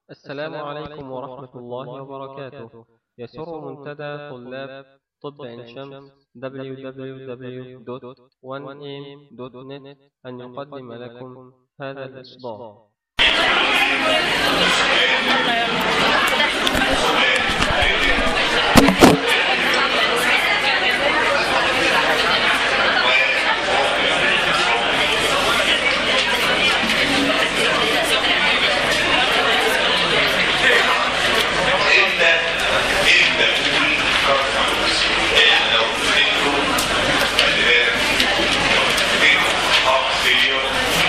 السلام عليكم ورحمة الله وبركاته يسر منتدى طلاب طب عين شمس www.1am.net أن يقدم لكم هذا الإصدار إلا إلا تقول كارت معلومات إحنا لو تفتكروا خلي بالك تفتكروا هارت فيلير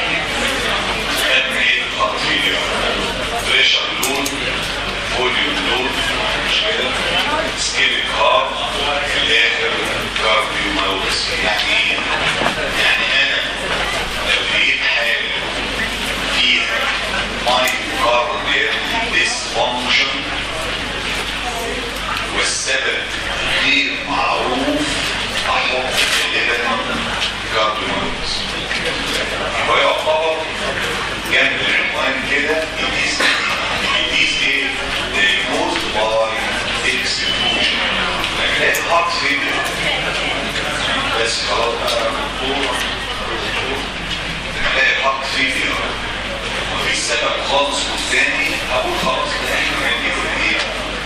خدنا إيه هارت فيلير بريشر لود فوليوم لود مش كده سكيلك هارت في الآخر كارديو مايوباثي يعني إيه؟ يعني أنا لو لقيت حاجة فيها مايوكارديال ديسفانكشن والسبب غير معروف احط غالبا كارديومايوباث يبقى يعتبر جنب العنوان كده الديز الديز ايه؟ diagnosed by exclusion لكن هارت فيلير بس خلاص بقى دكتور دكتور تلاقي هارت فيلير مفيش سبب خالص والتاني هقول خلاص ده احنا هنجيب ايه؟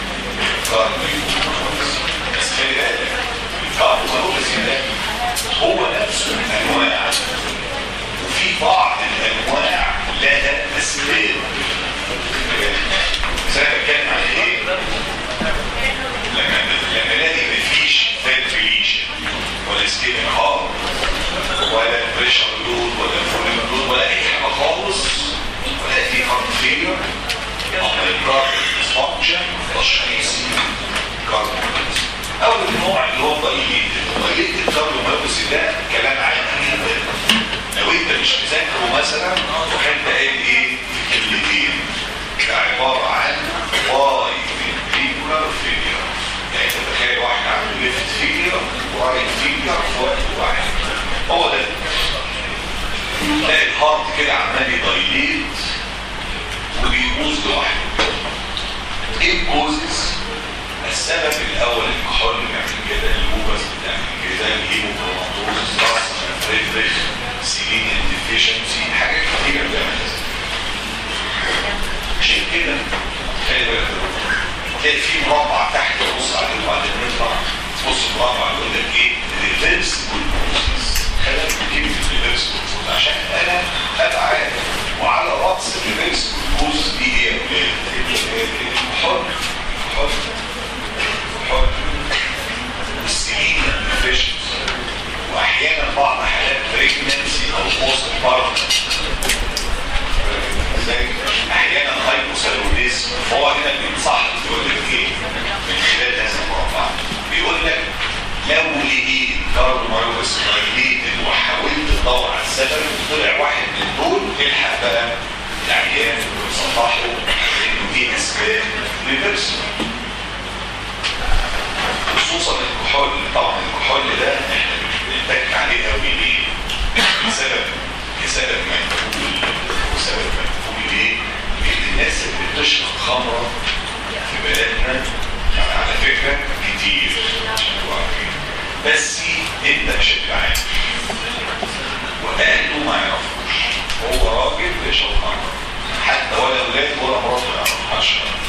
بس خلي بالك الكاربوهيدرات ده هو نفسه انواع وفي بعض الانواع لها اسباب زي ما كان عن ايه لما لما الاقي مفيش فنتريشن ولا سكين هارد ولا بريشر لود ولا فوليوم لود ولا اي حاجه خالص ولا في هارد فيلر اما الكارد ديسفانكشن تشخيصي كارديوميوباثي اول نوع اللي هو ضيقيت ضيقيت الكارديوميوباثي ده كلام عادي جدا لو انت مش مذاكره مثلا تروح انت قايل ايه في كلمتين ده عباره عن واي فيبريكولار فيلير يعني انت تخيل واحد عنده ليفت فيلير ورايت فيلير في وقت واحد هو ده تلاقي الهارت كده عمال يضيليت وبيبوظ لوحده ايه الكوزز السبب الاول الكحول بيعمل كده اللوبس بتعمل كده الهيموكروماتوز ضغط ريفريش سيلينيوم ديفيشنسي حاجات كتيره بتعمل كده عشان كده خلي بالك تلاقي في مربع تحت تبص عليه وبعدين نطلع تبص المربع يقول لك ايه ريفرس كوزز خلي بالك من كلمه ريفرس كوزز عشان انا ابقى عارف وعلى راس الريفرس كوز دي ايه الحر حر حر السنين الفيشنز واحيانا بعض حالات بريجننسي او بوست بارت زي احيانا هايبوثايروديزم فهو هنا بينصح يقول لك ايه من خلال هذا المربع بيقول لك لو لقيت كارديومايوباثي دايليتد وحاولت تدور على السبب طلع واحد من دول الحق بقى العيان ويصلحه انه دي اسباب ريفرسبل خصوصا الكحول طبعا الكحول ده احنا بنتك عليه قوي ليه؟ لسبب لسبب مجهول وسبب مجهول ليه؟ لان الناس اللي بتشرب خمره في بلدنا على فكره كتير عشان تبقوا عارفين بس انت مش هتبقى عارف واهله ما يعرفوش هو راجل بيشرب خمره حتى ولا اولاد ولا مراته ما يعرفوهاش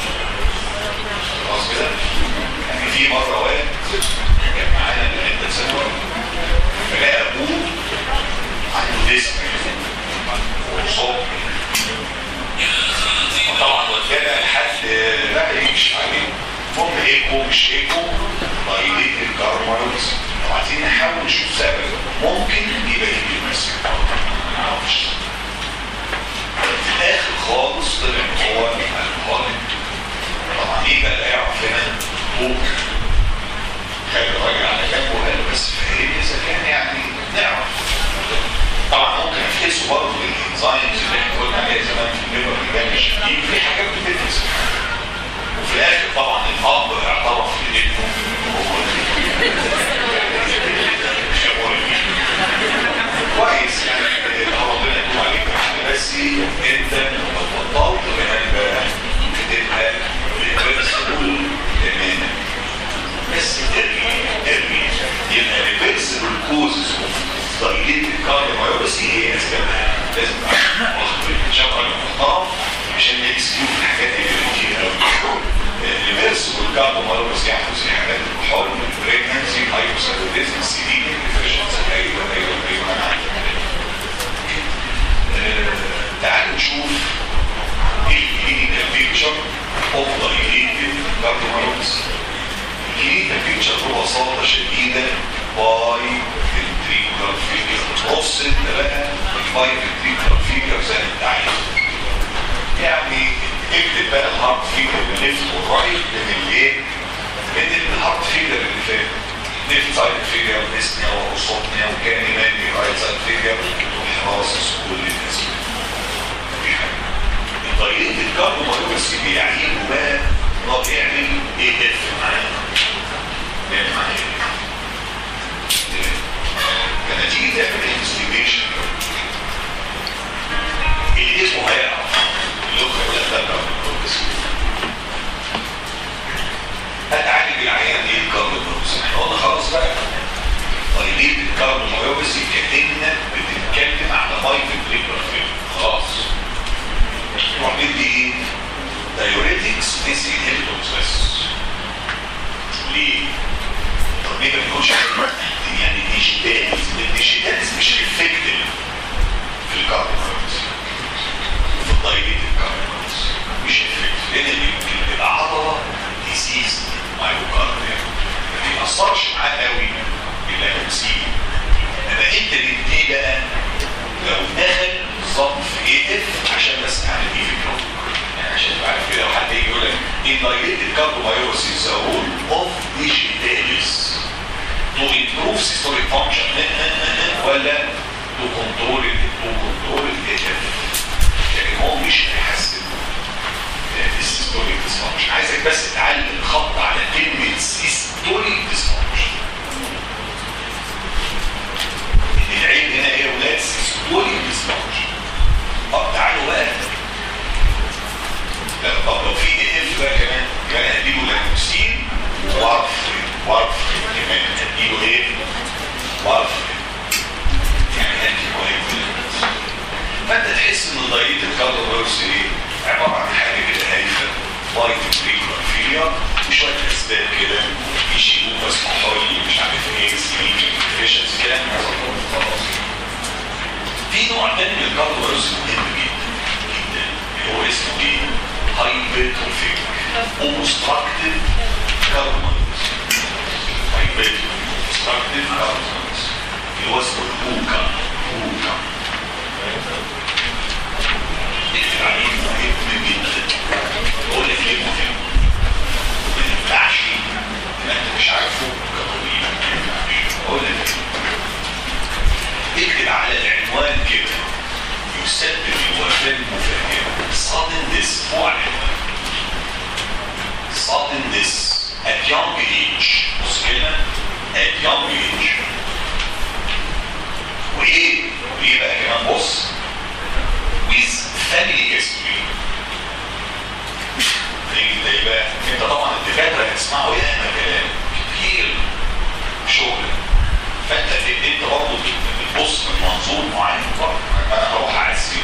خلاص كده يعني في مره واحد كان معانا من عده سنوات فلقى ابوه عنده ديسك وصوت وطبعا ودانا لحد لا يمشي عليه المهم ايكو مش ايكو ضايلين الكارمايوز لو عايزين نحاول نشوف سبب ممكن يبقى يجي المسك ما نعرفش في الاخر خالص طلع ان هو الكحوليك طبعا ايه بقى لا يعرف هنا هو خلي الراجل على جنبه وقال له بس فاهم اذا كان يعني نعرف طبعا ممكن افحصه برضه بالانزيمز اللي احنا قلنا عليها زمان في الليبر اللي الشديد في حاجات بتدرس وفي الاخر طبعا الاب اعترف بابنه وهو كويس يعني ربنا يكون عليك بس انت لو بطلت بقى اس كيو في الحاجات دي كتير قوي الريفرس والكاربومالوس يحدث في حالات الحول البريجنسي هايبوثايروديزم سيدين ديفيشنسي ايوه ايوه ايوه انا عارف تعالوا نشوف الكلينيكال بيكتشر اوف دايليتد كارديومايوباثي الكلينيكال بيكتشر ببساطه شديده باي فنتريكولار فيجر بص انت بقى باي فنتريكولار فيجر زي ما انت عايز يعني اكتب بقى الهارت فيجر الليفت والرايت من الايه؟ من الهارت فيجر اللي فات ليفت سايد فيجر ديسنيا ووسطنيا وكان ماني رايت سايد فيجر وحراس كل الناس الطريقة الكاربومايوباثي بيعينوا بقى طب يعمل ايه اف معانا؟ يعمل معانا ايه؟ لما تيجي تعمل انفستيجيشن اللي اسمه هيعرف اللي هو الكاربومايوباثي هتعالج العيان ايه الكاربومايوباثي؟ احنا قلنا خلاص بقى طيب الكاربومايوباثي كأنك بتتكلم على مايكل بريكر خلاص تروح بدي ايه؟ دايوريتكس ديس انهبيتورز بس ليه؟ طب ليه ما بيكونش يعني ديجيتاليز الديجيتاليز مش افكتيف في الكاربوهيدرات في الدايريتد كاربوهيدرات مش افكتيف لان اللي بيبقى عضله ديزيز مايوكارديا ما بيأثرش معاه قوي بالانسين انما انت بتدي بقى لو دخل بالظبط في ايه اف عشان بس اعمل ايه في الكون يعني عشان تبقى عارف كده لو حد يجي يقول لك invited cardiomyosis is a role of digitalis to improve systolic function ولا to control it to control it لكن هو مش هيحسن السيستوليك ديسفانكشن عايزك بس تعلم الخط على كلمه سيستوليك ديسفانكشن العين هنا ايه يا ولاد سيستوليك ديسفانكشن طب تعالوا بقى لا طب لو في ايه اف بقى كمان كمان هديله لاكوكسين وارف وارف كمان هديله ايه وارف يعني هدي كويس فانت تحس ان ضيقه الكارديوفيروس ايه عباره عن حاجه كده هايفه لايت بريكولار فيلير وشويه اسباب كده في شيء بس محوري مش عارف ايه سليم ديفيشنسي كلام خلاص في نوع تاني من الكارديوفيروس مهم جدا جدا اللي هو اسمه ايه؟ هايبرتروفيك اوبستراكتيف كارديوفيروس هايبرتروفيك اوبستراكتيف كارديوفيروس اللي هو اسمه الهوكا هوكا اكتب عليه مهم جدا بقول لك ليه مهم ما ينفعش ما انت مش عارفه كطبيب ما ينفعش بقول لك اكتب على العنوان كده يسبب الوفاه المفاجئه sudden death هو العنوان sudden death at young age بص كلمه at young age وايه وايه بقى كمان بص with family history زي بقى انت طبعا الدكاتره هتسمعوا ياما كلام كتير شغل فانت انت برضه بتبص من منظور معين برضه انا هروح اعزي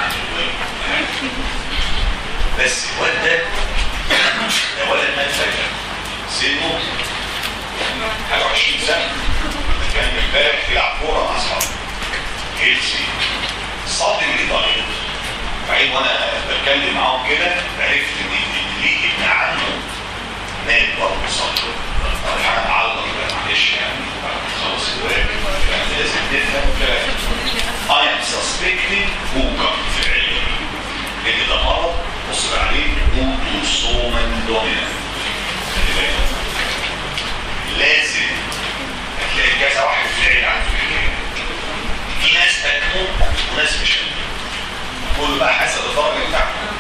بس الواد ده ده ولد مات فجاه سنه حاجه 20 سنه كان امبارح بيلعب كوره مع اصحابه هيلسي صادم لضريب بعدين وانا بتكلم معاهم كده عرفت ان ليه ابن عمه مات برضه صادم انا معلق معلش يعني خلاص الواجب يعني لازم نفهم كلام I am suspecting هوكا في العلم لان ده مرض بص عليه اوتوسومن دومينانت خلي بالك لازم هتلاقي كذا واحد في العيله عنده الحكايه في ناس هتموت وناس مش هتموت كله بقى حسب الدرجه بتاعته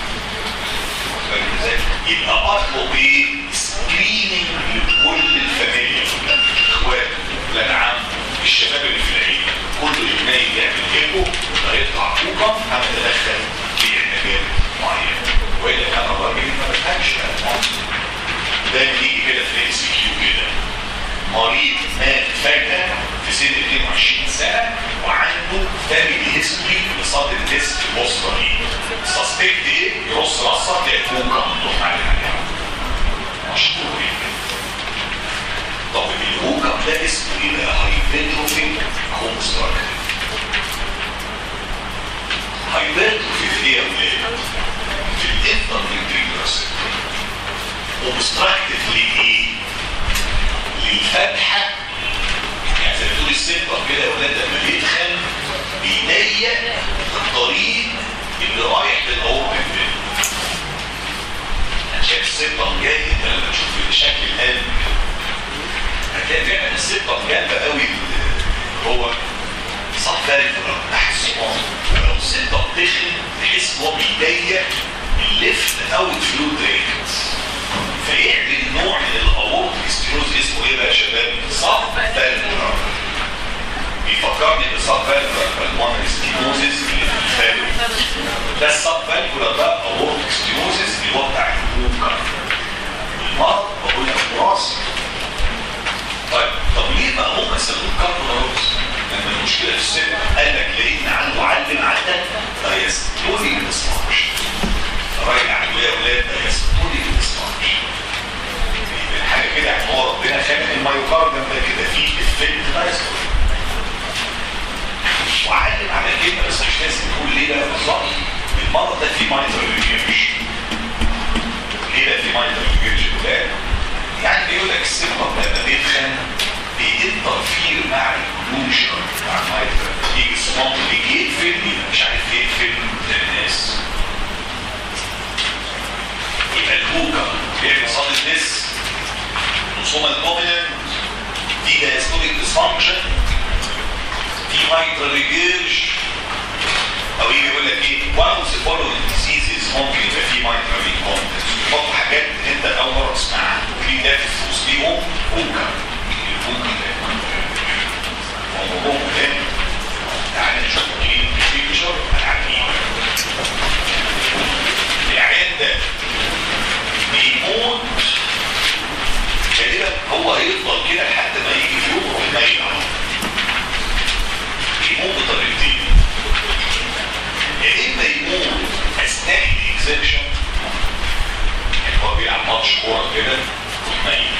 يبقى اطلب ايه سكريننج لكل الفاميليا اخوات ولاد عم الشباب اللي في العيله كله يبني يعمل جيبه ده يطلع فوقا هنتدخل في علاجات معينه والا كان الراجل ما بفهمش ده بيجي كده في الاكس كيو كده مريض مات فجاه في سن 22 سنه وعنده فاميلي هيستوري لصدر ديسك بوستري سسبكت ايه؟ يرص بص بصه تلاقي كوكا مفتوح عليها مشهور جدا طب الكوكا ده اسمه ايه بقى هايبرتروفيك كونستراكتيف هايبرتروفيك ايه يا ولاد في الانتر فينتريكولار اوبستراكتيف لايه للفتحه يعني زي ما تقول السنتر كده يا ولاد لما بيدخل بيضيق الطريق اللي رايح للاوربت شايف السنتر جاي انت لما تشوف شكل القلب هتلاقي فعلا السنتر جامده قوي هو صح فارق تحت الصمام لو السنتر دخل تحس ان هو بيضيق الليفت اوت فلو درينز فيعمل نوع من الاورتيك ستيروز اسمه ايه بقى يا شباب؟ صف فالفولار بيفكرني بصف فالفولار بالمونري ستيروزيس اللي في الفالفولار ده الصف فالفولار ده اورتيك ستيروزيس اللي هو بتاع الكوكا المرض بقول لك وراثي طيب طب ليه بقى ممكن يستخدموا كاربوناروز؟ لما المشكله في السن قال لك لان عنده علم عندك دايستولي ما تسمعش راجع عنده يا اولاد دايستولي ما تسمعش حاجه كده يعني هو ربنا خلق الميوكارديوم ده كده فيه افكت دايستولي وعلم على كده بس مش لازم نقول ليه بقى بالظبط المرض ده فيه مايتر ريجيرش ليه ده فيه مايتر ريجيرش يعني بيقول لك السيرفر لما بيدخل بينترفير مع الكلوجن مع المايتر يجي الصمام يجي يقفل يبقى مش عارف يقفل الناس يبقى الهوكا بيعمل صاد النس النصومة الدوميننت دي دايستوليك ديسفانكشن في مايتر ريجيرش او يجي يقول لك ايه one of the following diseases ممكن يبقى فيه مايتر ريكونتنس يحطوا حاجات انت اول مره تسمعها في ده في وسطيهم هوكا الهوكا ده موضوع مهم تعالى نشوف مين في بشر العجيب العيان ده بيموت غالبا هو هيفضل كده لحد ما يجي في يوم يروح ميت بيموت بطريقتين يا اما يموت اثناء الاكزيبشن يعني هو بيلعب ماتش كوره كده ميت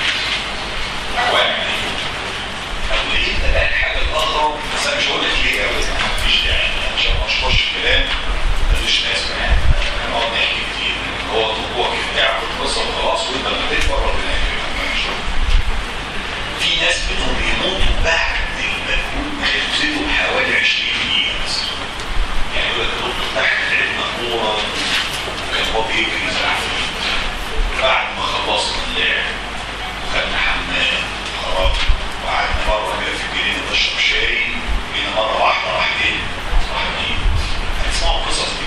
واحد او لقيت بقى الحاجه الاغرب بس انا مش هقول لك ليه قوي مفيش داعي عشان ما اشرحش الكلام ملوش لازمه يعني نقعد نحكي كتير هو هو كده اعرف القصه وخلاص وانت لما تكبر ربنا يكرمك في ناس منهم بيموتوا بعد المجهود ما يبذلوا بحوالي 20 دقيقه مثلا يعني يقول لك دكتور تحت لعبنا كوره وكان هو بيجري زي العفريت بعد ما خلصنا اللعب وخدنا حمام وخرجنا وقعدنا مره كده في الجنينه نشرب شاي جينا مره واحده راح ايه؟ راح مين؟ هتسمعوا قصص دي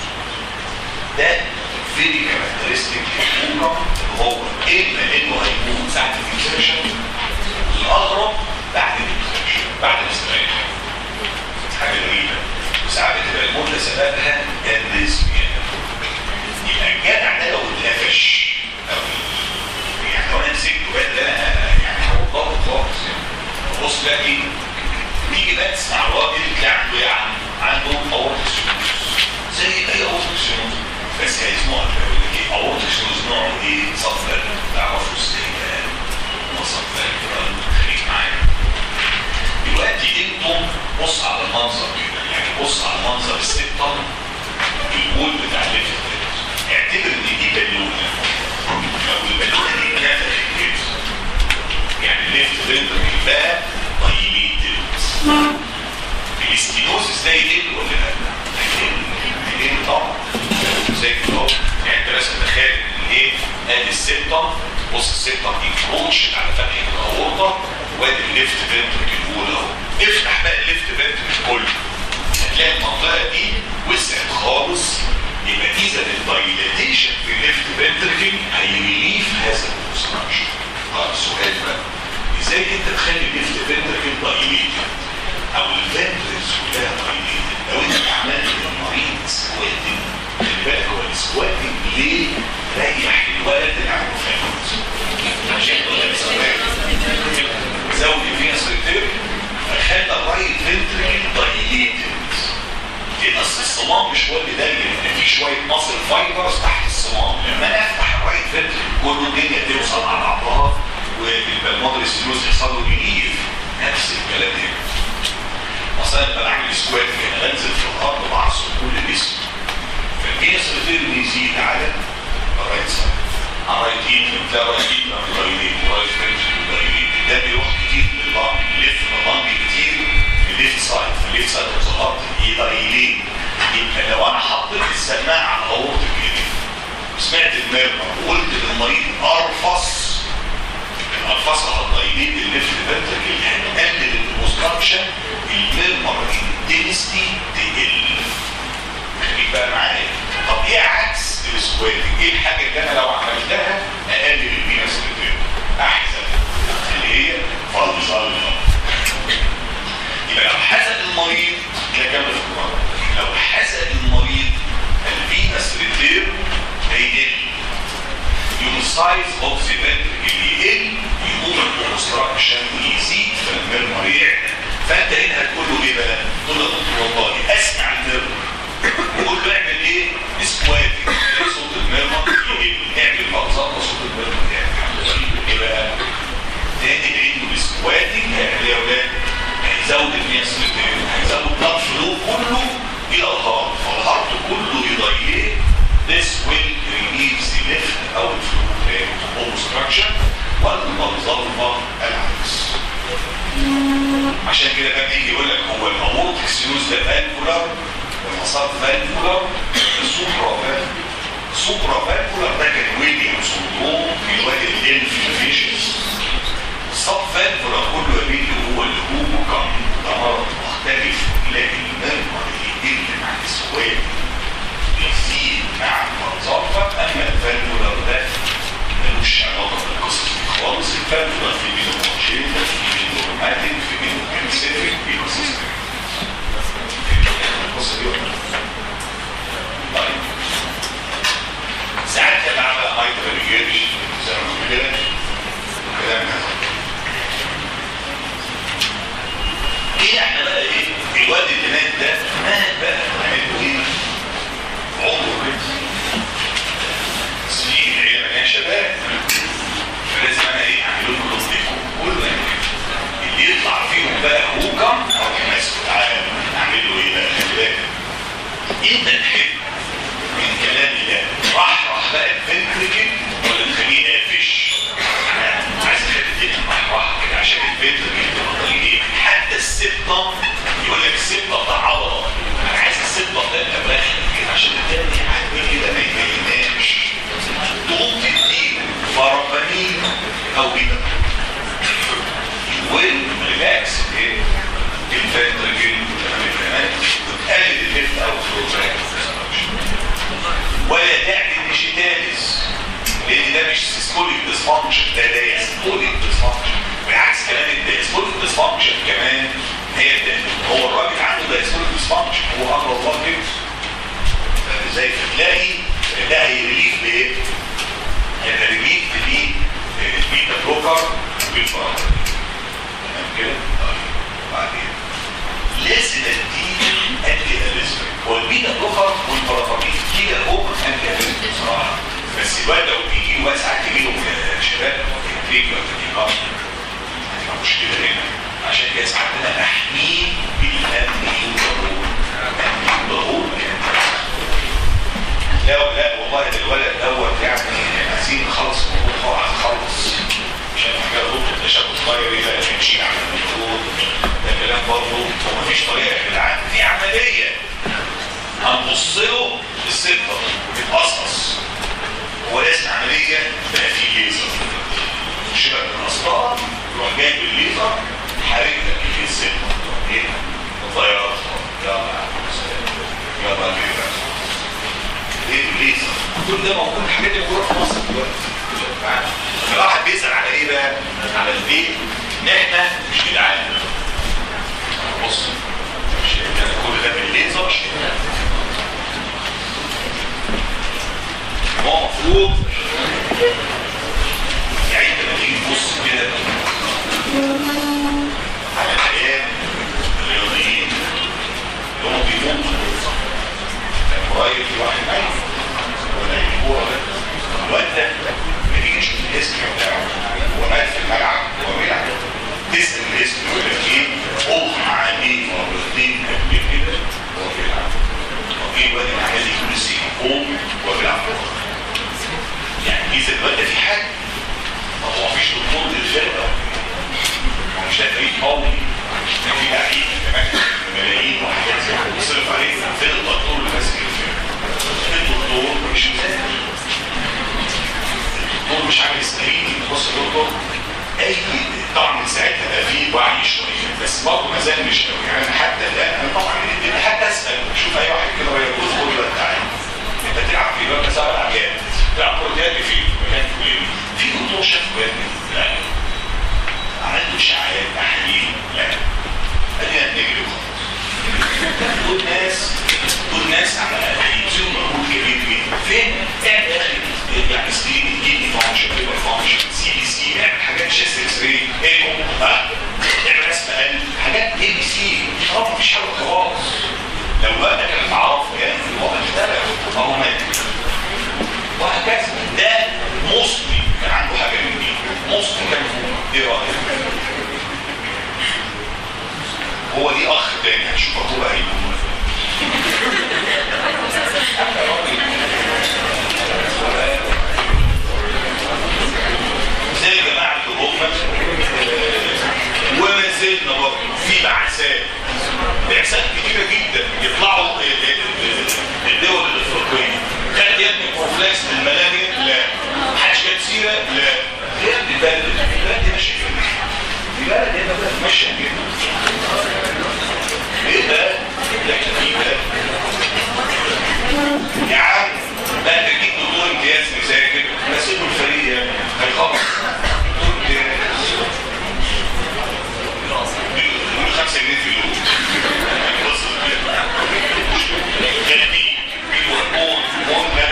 ده فيري كاركترستيك للكوكا هو اما انه هيكون ساعه الانسكشن الاغرب بعد الانسكشن بعد الاستريح حاجه غريبه وساعات بتبقى المده سببها الريزميا يبقى الجدع ده لو اتقفش او يعني لو انا مسكته بقى ده يعني هو ضابط خالص يعني بص تلاقي تيجي بقى تسمع راجل تلاقي عنده ايه عنده اورتس زي اي اورتس بس هيسمعوا يقول لك ايه اورتس نوعه ايه صفر تعرفوا ازاي بقى هو صفر خليك معايا دلوقتي انتم بص على المنظر كده يعني بص على منظر السبتم الجول بتاع الليفت اعتبر ان دي بالونه لو البالونه دي نفخت كده يعني الليفت فنتركل بقى دايليتد الاستينوزس ده يقل ولا لا؟ هيقل هيقل طبعا زي كده يعني انت بس تخيل ان ايه ادي السبتم بص السبتم انكروتش على فتحه الاورطه وادي الليفت فنتركل الاولى اهو افتح بقى الليفت فنتركل كله هتلاقي المنطقه دي وسعت خالص يبقى اذا الدايلاتيشن في الليفت فنتركل هيريليف هذا الاوبستراكشن طيب السؤال بقى ازاي انت تخلي الليفت فنتركل دايليتد او الفنتركلز كلها دايليتد لو انت عملت للمريض سكواتنج خلي بالك هو السكواتنج ليه ريح الولد اللي عنده فنتركلز عشان يقول لك سكواتنج زود فيها سكتير فخلى الرايت فنتركل دايليتد لان اصل الصمام مش هو اللي ضيق في شويه مصل فايبرز تحت لما انا افتح الرايت فنتريكل كله الدنيا توصل على بعضها والبلمودري ستيروز يحصل له ريليف نفس الكلام هنا اصلا لما بعمل سكوات كده بنزل في الارض بعصر كل جسمي فالفينس ريتيرن يزيد على الرايت سايد على الرايت ايد بتلاقي رايت ايد دايليت رايت فنتريكل دايليت ده بيروح كتير لللانج يلف من اللانج كتير لليفت سايد في الليفت سايد اوف ذا هارت يدايليت يبقى لو انا حطيت السماعه على اورتك كده سمعت المرمى وقلت للمريض ارفص الارفص هتضيليت الليفت فنتركل هتقلل الاوبستراكشن المرمى الدنستي تقل خليك بقى معايا طب ايه عكس السكواتنج ايه الحاجه اللي انا لو عملتها اقلل الفينس ريتيرن احسن اللي هي فالزالفا يبقى لو حسد المريض لا كمل في القرآن لو حسد المريض الفينس ريتيرن هيقل يوم السايز اوف ذا فنتركل يقل يقوم الاوبستراكشن يزيد فالمرمر يعلى فانت هنا هتقول له ايه بقى؟ تقول له يا دكتور والله اسمع المرمر وقول له اعمل ايه؟ سكواتنج صوت المرمر يقل اعمل مقصات صوت المرمر يعلى ايه بقى؟ تاني لانه السكواتنج هيعمل ايه يا ولاد؟ هيزود الناس هيزود بلاد فلو كله الى الهارت فالهارت كله يضيق this will relieve the left outflow obstruction والمنظمة العكس عشان كده كان يجي يقول لك هو المامورتك سيوز ده فالفولار والمسار فالفولار سوبرا فالفولار سوبرا فالفولار ده كان ويليام سندروم في وادي الانفلاميشنز الصب فالفولار كله يا بيتي هو اللي هو كان ده مرض مختلف لكن المرض اللي يقل مع السواد يزيد مع المنظمة اما الفالفولار ده ملوش علاقة بالقصص دي خالص الفالفولار في منه مونجيتا في منه روماتيك في منه كانسيريك في قصص القصة دي ولا طيب ساعات كان عمل هايبر ريجيرش زي ما قلت كده كلام هذا ايه احنا بقى ايه الواد اللي مات ده مات بقى عملوا ايه عمره كده سنين هي مليان شباب فلازم انا ايه اعمل لهم تصديقهم كله يعني اللي يطلع فيهم بقى هوكم او الناس تعالى اعمل له ايه بقى خلي بالك انت تحب من كلامي ده راح راح بقى الفنتركل ولا تخليه قافش انا عايز اخلي الدنيا راح راح كده عشان الفنتركل تبقى ايه حتى السبطه يقول لك السبطه بتاع عضله انا عايز السبطه ده تبقى كده عشان الدنيا يعدي كده ما يبيناش تقوم تديه فربانين او كده والريلاكس ايه الفنتركل تمام الكلام وتقلل الليفت اوت فلو ولا داعي للنشيتاليس لان ده مش سيستوليك ديسفانكشن ده دايستوليك ديسفانكشن بالعكس كمان الدايستوليك ديسفانكشن كمان هي ده هو الراجل عنده دايستوليك ديسفانكشن هو امر الله كده زي فتلاقي ده هيريليف بايه؟ هيبقى ريليف بالبيتا بلوكر بالفرق تمام كده؟ طيب وبعدين لازم اديه انتي اليزمك هو البيتا بلوكر والبرافامين كده هو انتي اليزمك بصراحه بس الواد لو بيجي واد ساعات يجي له شباب تريك ولا تريكار هتبقى مشكله هنا عشان كده ساعات انا احميه بالانتي يوضرون انتي يوضرون لا لا والله ده الولد دوت يعني عايزين نخلص الموضوع خالص عايز نخلص عشان حاجه دكتور تشابه صغير ايه بقى يمشي على الدكتور ده كلام برضه هو مفيش طريقه يا جدعان في عمليه هنبص له السبطه تتقصقص هو لازم عمليه بقى فيه ليزر شبك من الاسطار يروح جايب الليزر حارق لك السبطه ايه الطيارات يلا يلا يلا ايه الليزر كل ده موجود الحاجات دي موجوده في مصر دلوقتي الواحد بيسال على ايه بقى على البيت ان احنا مش جدعان بص مش يعني كل ده بالليزر هو المفروض يعني انت لما تيجي تبص كده على الايام الرياضيين اللي هم بيموتوا كان قريب في واحد ميت ولا الكوره ده اذا الواد ده في حاجه طب هو مفيش دكتور للفرقه هو مش ده فريق قوي ده في لعيب كمان ملايين وحاجات زي كده بيصرف عليه فين الدكتور اللي ماسك الفرقه فين الدكتور مش مذاكر الدكتور مش عامل سكرين بص يا دكتور اي طبعا من ساعتها بقى فيه وعي شويه بس برضه ما زال مش قوي يعني حتى الان انا طبعا بدي حتى اسال شوف اي واحد كده وهي بص قول له تعالى انت بتلعب في بقى سبع العجال تلعب كره يد في مكان فلاني في دكتور شاف ولاد لا عملت اشعاعات تحاليل لا ادينا بنجري وخلاص دول ناس دول ناس على هيبذلوا مجهود كبير جدا فين؟ اعمل يا اخي يعني سكرين كيدني فانكشن ليفر فانكشن سي بي سي اعمل حاجات شيست اكس راي ايكو ها اعمل رسم قلب حاجات اي بي سي طبعا مفيش حاجه خلاص لو بقى ده كان تعرفه يعني الوضع اختلف او مات وهكذا ده مصري كان عنده حاجه من دي مصري كان ايه رايك؟ هو ليه اخ تاني هنشوف اخوه بقى هيكون زي جماعة الأمة وما زلنا برضه في بعثات بعثات كتيرة جدا يطلعوا الدول الأفريقية خد يا ابني بروفلاكس للملاريا لا محدش جاب سيرة لا يا ابني البلد البلد دي ماشية كده البلد هنا بلد ماشية كده ايه ده؟ اللي احنا فيه ده يا عم لا انت تجيب دكتور امتياز مذاكر بس ابن الفريق يعني هيخلص دكتور امتياز بيقول 5 جنيه في اليوم هيوصل كده جلبي بيقول مون مون لا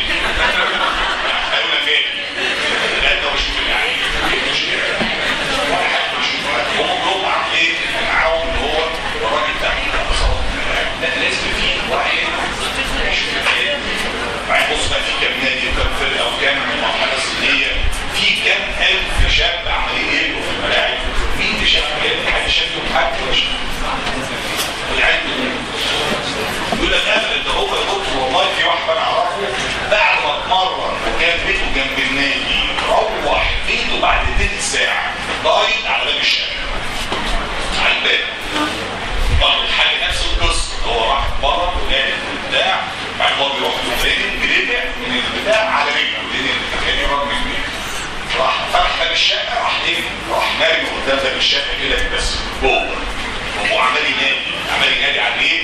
هيقول لك ايه؟ لا انت مش في العين مش كده ولا حاجه مش هم كلهم عامل ايه؟ معاهم ان هو الراجل بتاع لا لازم في واحد يشوف الحياه بعدين بص بقى في كام نادي وكام فرقه وكام مرحله سنيه في كام الف شاب عمالين يجروا في الملاعب مين اللي شاف كده؟ حد شافهم حد ولا شاف؟ والعيال يقول لك ابدا ده هو يا دكتور والله في واحد انا اعرفه بعد ما اتمرن وكان بيته جنب النادي روح بيته بعد تلت ساعه ضايق على باب الشارع على الباب برضه الحاجه نفس القصه هو راح بره ولعب وبتاع بعد ما بيروح يوم رجع من البتاع على رجله لان كان يقرب من البيت راح فتح باب الشقه راح ايه راح مرمي قدام باب الشقه كده بس جوه وهو عمال ينادي عمال ينادي عليه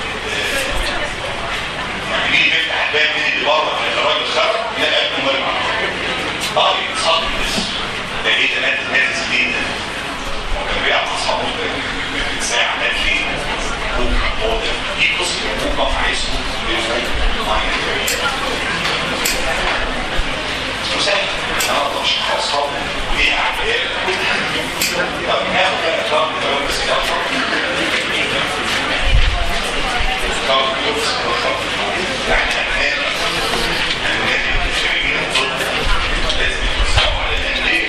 يعني مين بيفتح الباب مين اللي بره الراجل خرج لقى ابنه مرمي على الارض اه يتصدم بس ده ايه ده نازل نازل ليه ده هو كان بيلعب مع اصحابه ساعه نازل ليه بكره هو ده دي قصه بكره عايزه مسافر النهارده مش اصحابه ايه اعمال طب ناخد بقى كم كم بس كم احنا هننام هننام الشريكين الطب لازم يتوسعوا على الانديه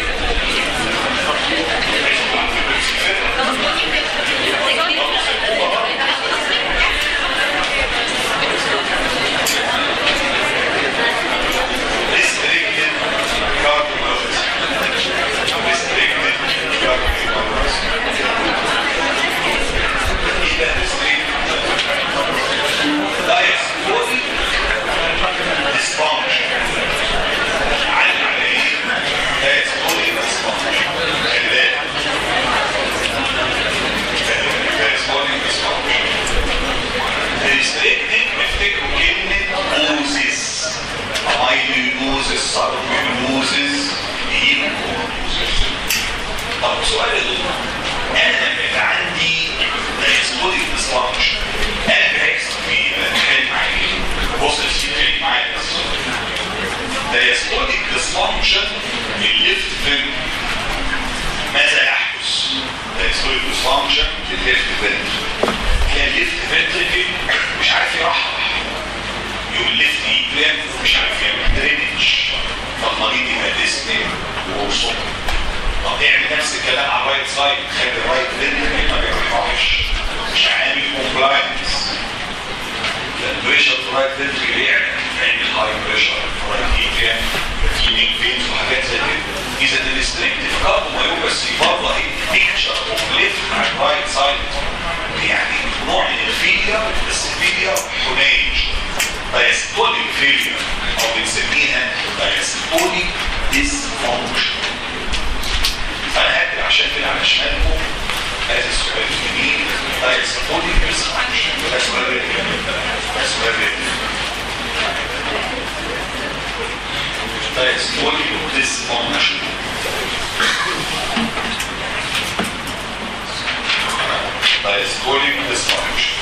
restricted cardiomyopathy. Restricted cardiomyopathy. إيه ده restricted? Diastolic dysfunction. علم على إيه؟ Diastolic dysfunction. خلال. Diastolic dysfunction. Restricted افتكروا كلمة أوزيس مايلوزيس ساركويلوزيس هيموزيس طب سؤال يا دكتور انا لما يبقى عندي دايستوليك ديسفانكشن انا اللي هيحصل فيه انا بتكلم معايا ايه؟ بص يا سيدي خليك معايا بس دايستوليك ديسفانكشن الليفت فين ماذا يحدث؟ دايستوليك ديسفانكشن الليفت فين تلاقي الليفت فنتريكل مش عارف يرحب يقول ليفت ايد مش عارف يعمل درينج فالمريض يبقى ديسني وصول طب اعمل نفس الكلام على الرايت سايد خلي الرايت فنتريكل ما بيرحبش مش عامل كومبلاينس البريشر في الرايت فنتريكل يعمل يعمل هاي بريشر في الرايت ايد في دايستولي ديسفانكشن فانا هكتب عشان كده على شمالكم هذا السؤال الجميل دايستولي ديسفانكشن ده سؤال جميل ده سؤال جميل دايستولي ديسفانكشن diastolic dysfunction.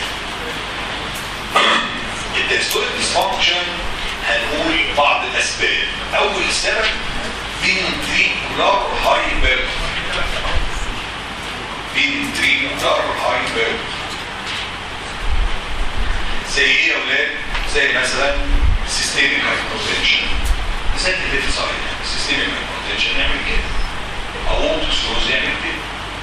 الدايستوليك dysfunction هنقول بعض الاسباب اول سبب ventricular hyper ventricular hyper زي ايه يا اولاد زي مثلا systemic hypertension زي الليفت سايد systemic hypertension نعمل كده aortic stenosis يعمل كده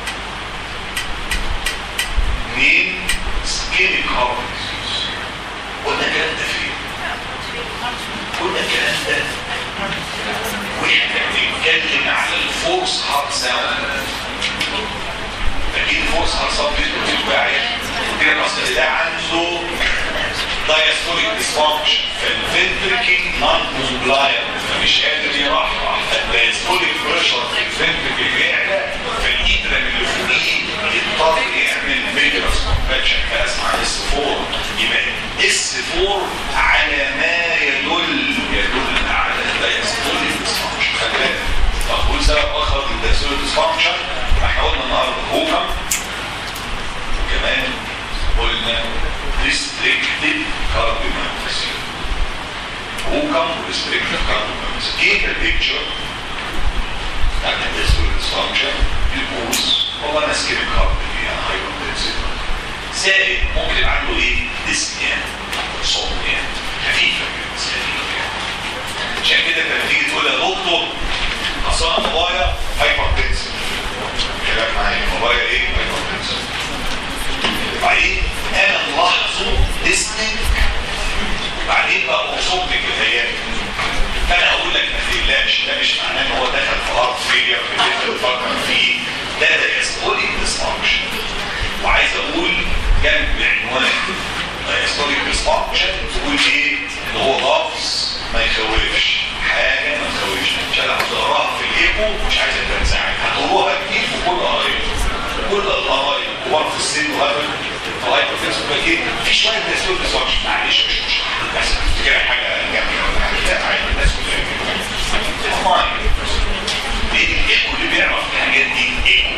اثنين سكينك هارت ديزيز قلنا الكلام ده فين؟ قلنا الكلام ده واحنا بنتكلم على الفورس هارت ساوند اكيد الفورس هارت ساوند دي بتبقى كده الاصل ده عنده دايستوليك ديسفانكشن فالفنتريكل نون كومبلاينت فمش قادر يرحرح فالدايستوليك بريشر في الفنتريكل بيعلى فالايدرم اللي فوقيه يضطر يعمل فيجرس كومباكشن فاسمع اس 4 يبقى اس 4 على ما يدل يدل على الدايستوليك ديسفانكشن خلي بالك طب قول سبب اخر للدايستوليك ديسفانكشن احنا قلنا النهارده هوكم وكمان قلنا restricted cardiomyopathy. Who come with restricted cardiomyopathy? Keep a picture and this will dysfunction يبوظ والله انا سكيب كارد يعني هايبرتنسيف زائد ممكن يبقى عنده ايه؟ ديسنيا صومنيا خفيفه كده خفيفه يعني عشان كده انت تيجي تقول يا دكتور اصل انا بابايا هايبرتنسيف كلام معايا بابايا ايه؟ هايبرتنسيف بعدين انا ملاحظه ديسني بعدين بقى مبسوط بالكفايات فانا اقول لك ما تقلقش ده مش معناه ان هو دخل في هارت فيلير في اللي انت بتفكر فيه ده ده دايستوليك ديسفانكشن وعايز اقول جنب عنوان دايستوليك ديسفانكشن تقول ايه ان هو لفظ ما يخوفش حاجه ما تخوفش عشان هتقراها في الايكو مش عايزك تنزعج هتقروها كتير في كل قرايب كل القرايب كبار في السن وهبل طيب بتنسوا ايه في شويه دايستوليك ديسفانكشن معلش مش مشكله بس تفتكر حاجه جامده ولا حاجه لا عادي الناس كلها ايه الايكو اللي بيعرف الحاجات دي ايكو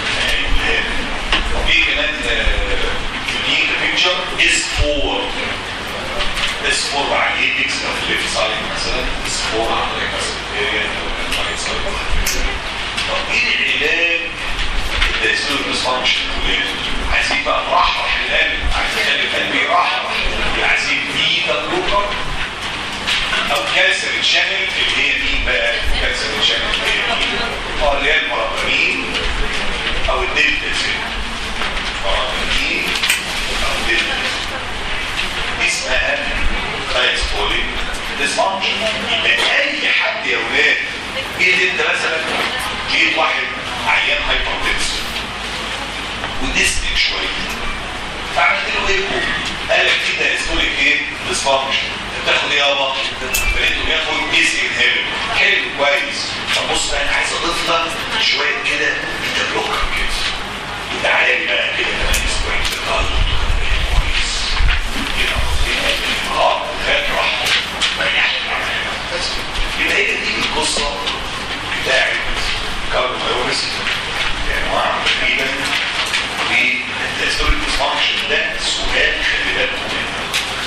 في كمان يونيك بيكتشر اس 4 اس 4 على الايبكس او في الليفت سايد مثلا اس 4 على الريكس الرايت سايد طب ايه العلاج الدايستوليك ديسفانكشن عايزين بقى نرحرح القلب عايزين نخلي القلب يرحرح عايزين بيتا بلوكر او كالسيوم شانل اللي هي مين بقى كالسيوم شانل اللي هي مين اه اللي هي المرابرين او الدلتا سيل مرابرين او الدلتا دي اسمها دايستوليك ديسفانكشن يبقى اي حد يا ولاد جيت انت مثلا جيت واحد عيان هايبرتنسيف وديسنك شويه فعملت له ايكو قال لك في دايستوليك ايه ديسفانكشن بتاخد ايه يابا لقيته بياخد بيس انهبل حلو كويس طب بص بقى انا عايز اضيف لك شويه كده انت بلوكر كده وتعالى لي بقى كده كمان اسبوعين كده كويس كده اه خد راحه بس يبقى هي دي القصه بتاعت كاربوهيدرات انواع تقريبا والدايستوليك ديسفانكشن ده سؤال خلي بالكم منه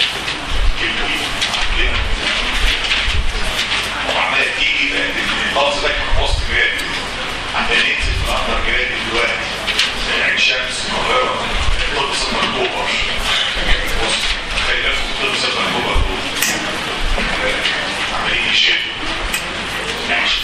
وعمالة تيجي اللفظ ده كان وسط جراد عمال ينزل في الاندر جراد دلوقتي عين شمس القاهرة طب ست اكتوبر بص خلي بالكم طب ست اكتوبر دول عمالين يشدوا ماشي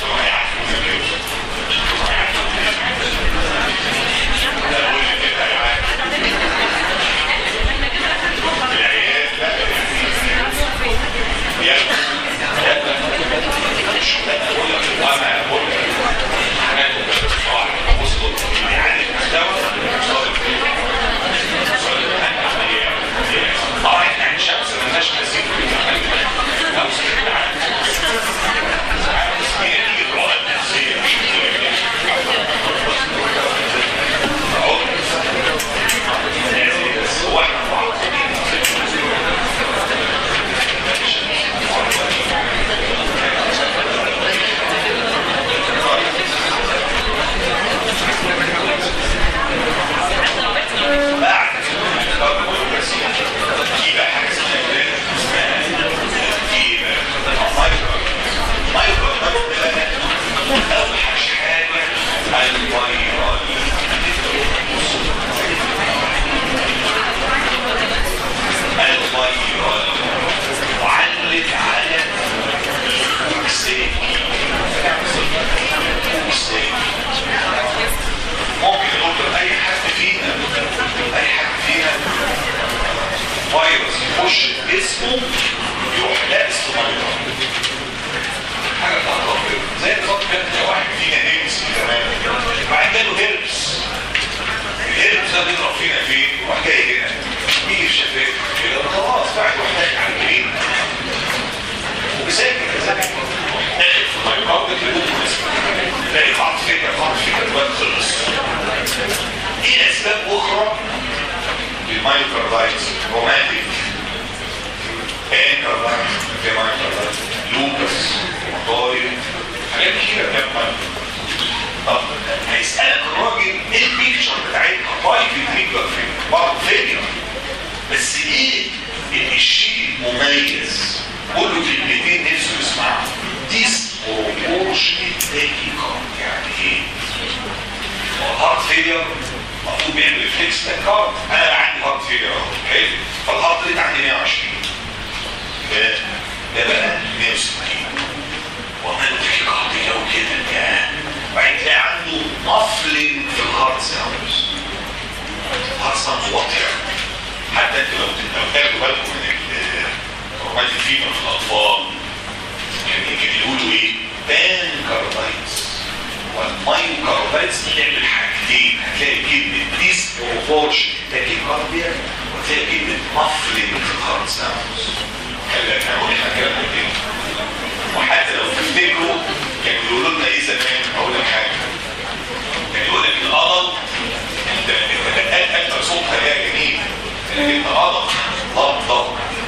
جسمه يروح لابس في ميه حاجه بتاعت ربنا زي نظام كده واحد فينا هيربس كمان وبعدين جاله هيربس الهيربس ده بيضرب فينا فين؟ وراح جاي هنا يجي في شفايف كده خلاص بعد محتاج على الجرين وبيسافر داخل في المايكروبيك بدون اسم تلاقي بعض فكره بعض فكره الوقت خلص ايه اسباب اخرى للمايكروبايتس روماتيك انكروبايتس في مايكروبايتس لوبس طارق حاجات كتيره بتعمل طب هيسالك الراجل ايه البيكتشر بتاعتها طيب الفيجر فين برضه فيجر بس ايه الشيء المميز قول له كلمتين نفسه يسمعهم ديس بروبورشنت تاكيكارد يعني ايه؟ هو الهارت فيلير المفروض بيعمل ريفلكس تاكيكارد انا بقى عندي هارت فيلير اهو حلو فالهارت ريت عندي 120 ده ده بقى 160 وعمال تاكيكارد كده وكده يا وبعدين تلاقي عنده مفلن في الهارت ساوندز الهارت ساوندز واطيه حتى انت لو لو تاخدوا بالكم من الرومات الفيمر في الاطفال يعني كانوا يقولوا ايه بانكاردايتس والمايوكاردايتس بتعمل حاجتين هتلاقي كلمه ديس بروبورشن تاكيكارديا وتلاقي كلمه مفلنج في الهارت ساوندز خلي انا هقول احنا كلام كده وحتى لو تفتكروا كانوا يقولوا لنا ايه زمان اقول لك حاجه كان يقول لك القلم انت انت اكتر صوتها يا جميل لكن انت قلم ضبط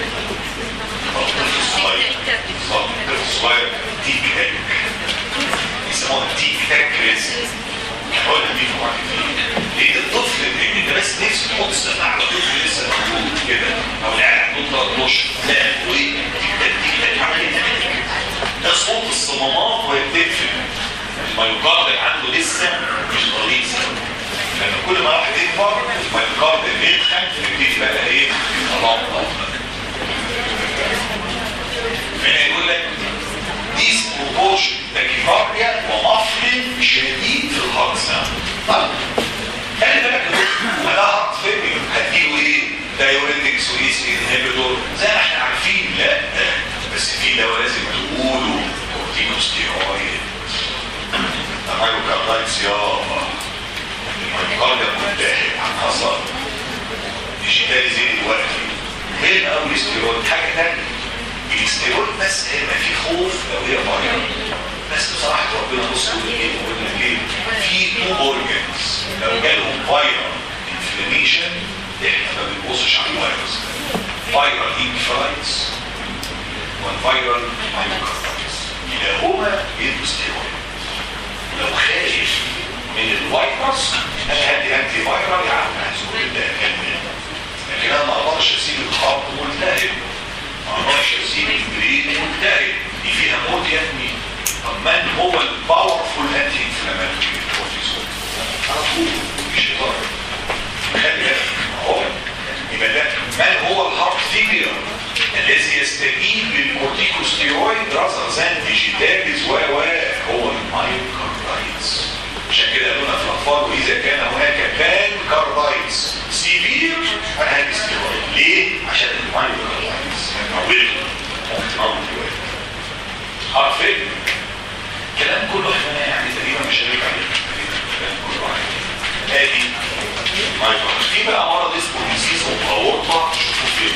طفل صغير طفل صغير تيك تاك يسموها تيك تاك ريسك هقول لك دي طبعا ليه الطفل انت بس نفسك تحط السماعه على طفل لسه موجود كده او العيال عندهم 13 لا وايه تيك تاك تيك تاك عمال ده صوت الصمامات وهي بتقفل الميوكارد عنده لسه مش غليظ لان كل ما راح يكبر الميوكارد بيتخن يبتدي بقى ايه يتلخبط هنا يقول لك ديس بروبورشن تاكيكارديا ومفل شديد في الهارت ساوند طيب خلي بالك ما ده هارت فيلير هتجيله ايه؟ دايوريتكس وايس انهبيتور زي ما احنا عارفين لا بس في دواء لازم تقوله كورتيكوستيرويد المايوكاردايتس يابا المايوكارديا منتهي عن حصل ديجيتالي زي دلوقتي غير قوي الاستيرويد حاجه ثانيه الاستيرويد بس هنا في خوف لو هي فايروس بس بصراحه ربنا بص يقول ايه يقول لك ايه في تو اورجنز لو جالهم فايرال انفلاميشن احنا ما بنبصش على الفيروس فايرال انفلايتس والفيرال مايوكاردايتس كلاهما بيدوا ستيرويد لو خايف من الفيروس انا هدي انتي فيرال يا عم هزول ده كمل لكن انا ما اقدرش اسيب الخط ملتهب ما اقدرش اسيب البريد ملتهب دي فيها موت يا ابني طب من هو الباورفول انتي انفلاماتوري كورتيزون على طول مش هزار خلي بالك اهو يبقى ده من هو الهارت فيلير الذي يستجيب للكورتيكوستيرويد راسا زان ديجيتاليز و هو المايوكاردايتس عشان كده قالوا لنا في الاطفال واذا كان هناك بانكاردايتس سيفير انا هدي ستيرويد ليه؟ عشان المايوكاردايتس موت هارت فيلير الكلام كله احنا يعني تقريبا مش هنرجع عليه الكلام كله عادي ادي المايوكاردايتس في بقى مرض اسمه ديسيز اوف اورطه شوفوا فين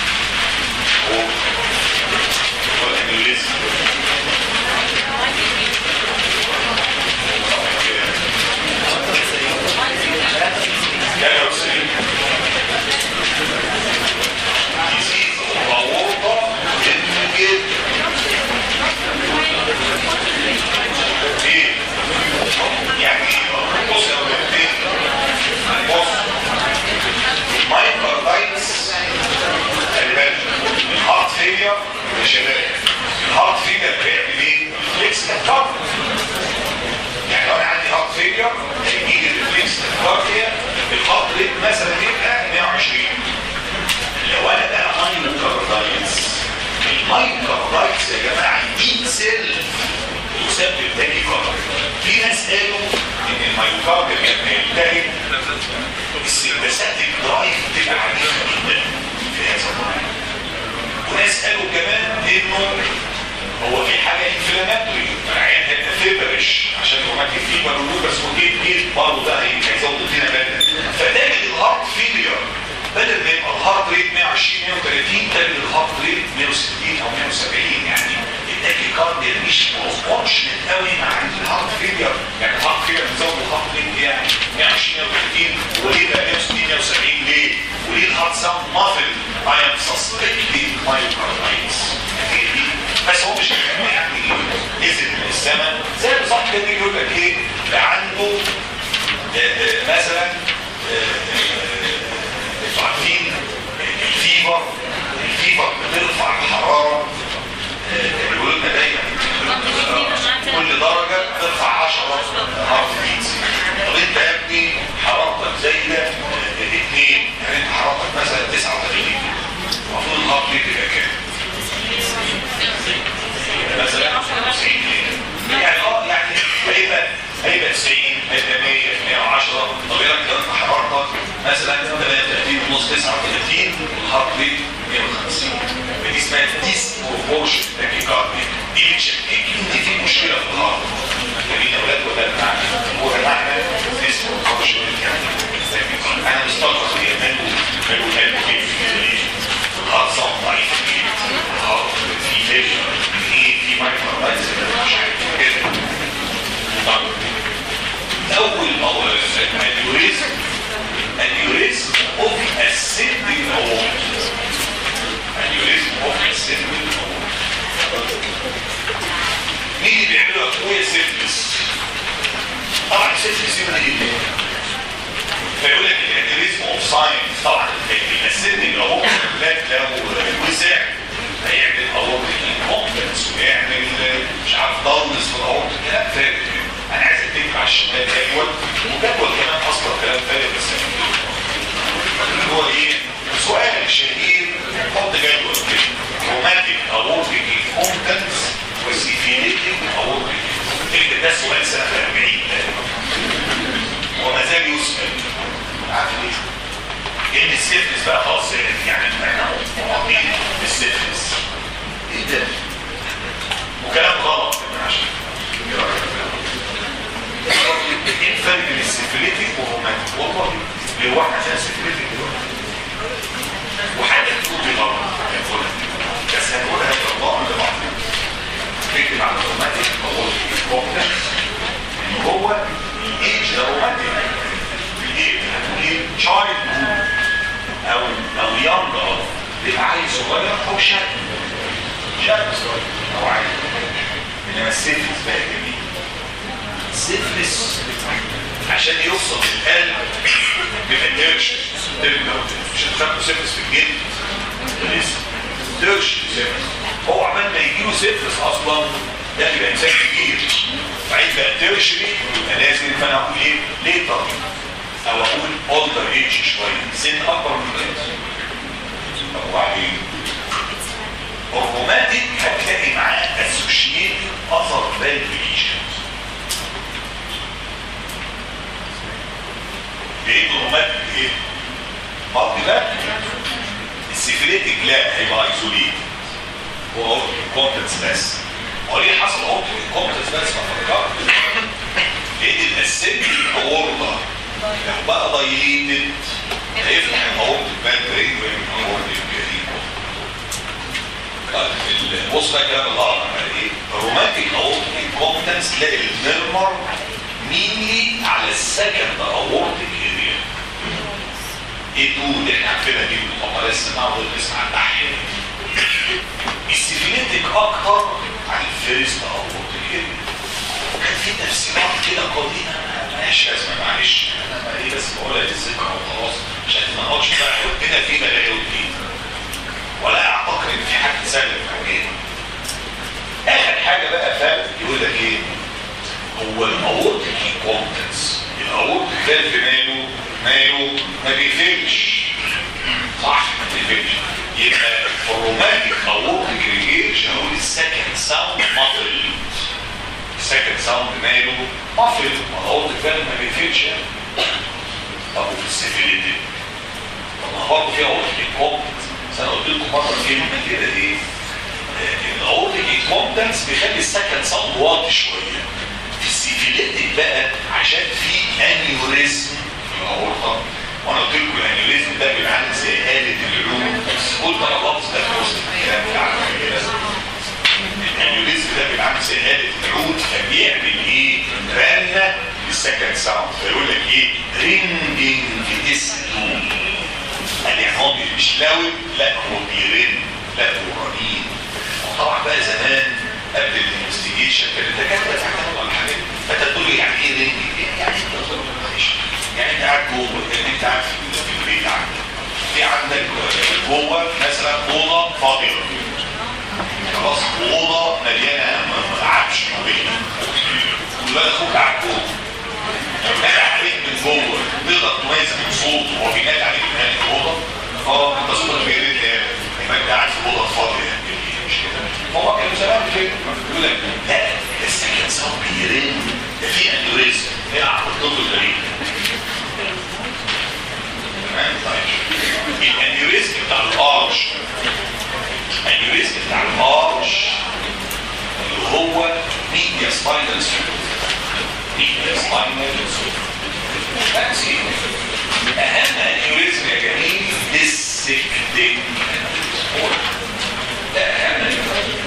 مايكروبايتس خلي بالك الهارت فيلير يا شباب الهارت فيلير بيعمل ايه؟ ريفلكس تكارد يعني لو انا عندي هارت فيلير هيجي لي ريفلكس تكارديا الهارت ريت مثلا يبقى 120 لو انا بقى مايكروبايتس المايكروبايتس يا جماعه دي سيل تسبب تاكيكارد في ناس قالوا ان المايوكارديا لما ينتهي السيمباثيك درايف بتبقى عنيفه جدا في هذا المرض لانه هو في حاجه انفلاماتوري العين هيبقى فيبرش عشان الروماتيك فيبر بس وجيت جيت برضه ده هيزود الدنيا بدل فتجد الهارت فيلير بدل ما يبقى الهارت ريت 120 130 تجد الهارت ريت 160 او 170 يعني التاكي كارديا مش بروبورشنت قوي مع الهارت فيلير يعني الهارت فيلير بيزود الهارت ريت يعني 120 130 وليه بقى 160 170 ليه؟ وليه الهارت ساوند مافل I am suspecting myocarditis بس هو مش يعني نزل من السماء زي بالظبط كده يقول لك ايه ده عنده مثلا انتوا عارفين الفيبر الفيبر بترفع الحراره بيقولوا لنا دايما كل درجه ترفع 10 هارت بيتس طب انت يا ابني حرارتك زايده الاثنين يعني انت حرارتك مثلا 39 المفروض الهارت بيت يبقى كام؟ مثلا 90 يعني اه يعني هيبقى هيبقى 90 هيبقى 100 110 طب ايه رايك لو انت حرارتك مثلا 33 ونص 39 الهارت ريت 150 دي اسمها ديس بروبورشن تاكيكارديا دي بتشكك ان في مشكله في الهارت جميل يا اولاد ولا المعنى هو المعنى ديس بروبورشن انا مستغرب هي ماله ماله ماله في الهارت صوت ضعيف الهارت في فيجر ايه في مايكروبايتس مش عارف كده طب اول موضوع الانيوريزم الانيوريزم اوف اسيدنج اورت الانيوريزم اوف اسيدنج اورت مين اللي بيعملوا اخويا سيفلس طبعا سيفلس يبقى ايه فيقول لك الانيوريزم اوف ساينس طبعا الاسيدنج اورت لو وزع هيعمل اورتيك انكومبتنس ويعمل مش عارف ضلمس في الاورتيك كلام فارغ انا عايز اتفق على الشمال جدول وجدول كمان اصلا كلام فارغ بس اللي هو ايه سؤال شهير حط جدول كده روماتيك اورتيك انكومبتنس وسيفيليتيك اورتيك اكتب ده سؤال سنه 40 وما زال يسال عارف ليه؟ ان السيفلس بقى خلاص يعني احنا معطين السيفلس ايه ده وكلام غلط عشان ايه الفرق بين السيفليتيك والروماتيك والله هو احنا عشان السيفليتيك وحاجه تقول لي غلط بس هنقولها الله عند بعض فكر على الروماتيك هو الكومبلكس ان هو ايج روماتيك ايه هتقول ايه تشايلد او او يانج بيبقى عيل صغير او شاب شاب صغير او عيل انما السيفلس بقى جميل السيفلس عشان يوصل للقلب بيبقى ترش مش هتخبوا سيفلس في الجلد لسه ترش سيفلس هو عمال ما يجيله سيفلس اصلا ده بيبقى انسان كبير فعيد بقى ترشري يبقى لازم فانا اقول ايه ليه طب او اقول اولدر ايج شويه سن اكبر من كده وبعدين الروماتيك هتلاقي معاه اسوشيتد اثر فالفيشن لقيت الروماتيك ايه؟ مالتي لا السيفليتيك لا هيبقى ايزوليت هو اورتيك كومبتنس بس هو ليه حصل اورتيك كومبتنس بس ما فكرت لقيت الاسيدي اورطه لو بقى ضيليتد هيفتح الاورتيك بانترين ويعمل اورتيك جديد بص بقى كلام الله عمل ايه الروماتيك اورتيك كومبتنس تلاقي الميرمر مينلي على السكند اورتيك اريا ايه دول اللي احنا عارفينها دي طبعا لسه نعرض نسمع تحت السيفيليتك اكتر عن الفيرست اورتيك اريا كان في تفسيرات كده قديمه مالهاش لازمه معلش انا ايه بس بقولها للذكرى وخلاص عشان ما نقعدش بقى هنا في ملاهي ودين ولا اعتقد ان في حد سلم حاجات اخر حاجه بقى فاهم يقول لك ايه هو الاورتيك كومبتنس الاورتيك فالف ماله ماله ما بيقفلش صح ما بيقفلش يبقى الروماتيك اورتيك ريجيج هقول السكند ساوند مافل السكند ساوند ماله مافل الاورتيك فالف ما بيقفلش طب وفي السيفيليتي طب ما برضه فيها اورتيك كومبتنس بس انا قلت لكم مره كلمه كده ايه الاورتيك انكومبتنس بيخلي السكن ساوند واطي شويه في السيفيليتك بقى عشان في انيوريزم في الاورطه وانا قلت لكم الانيوريزم ده بيبقى عامل زي آلة العلوم بس قلت انا لفظ ده في وسط الكلام بتاعنا كده الانيوريزم ده بيبقى عامل زي آلة العود فبيعمل ايه؟ رنه للسكن ساوند فيقول لك ايه؟ رينجنج اسمه قال يعني هو مش لاود لا هو بيرن لا هو رنين طبعا بقى زمان قبل الانفستيجيشن كان الدكاتره بتعتمدوا على الحاجات فانت تقول لي يعني ايه رنج؟ يعني انت معلش يعني انت قاعد جوه يعني انت قاعد في البيت عندك في عندك جوه مثلا اوضه فاضيه خلاص اوضه مليانه عفش طبيعي والواد اخوك قاعد جوه بينادي عليك من جوه تقدر تميز من صوته وهو بينادي عليك من هذه الاوضه اه انت صوتك بيرن يبقى انت قاعد في اوضه فاضيه مش كده هو كان زمان كده يقول لك لا ده السكن صوت بيرن ده في انيوريزم العب الطب الغريب تمام طيب الانيوريزم بتاع الارش الانيوريزم بتاع الارش اللي هو ميديا سباينال ميديا سباينال ماشي اهم انيوريزم يا جميل ديسكتنج ده اهم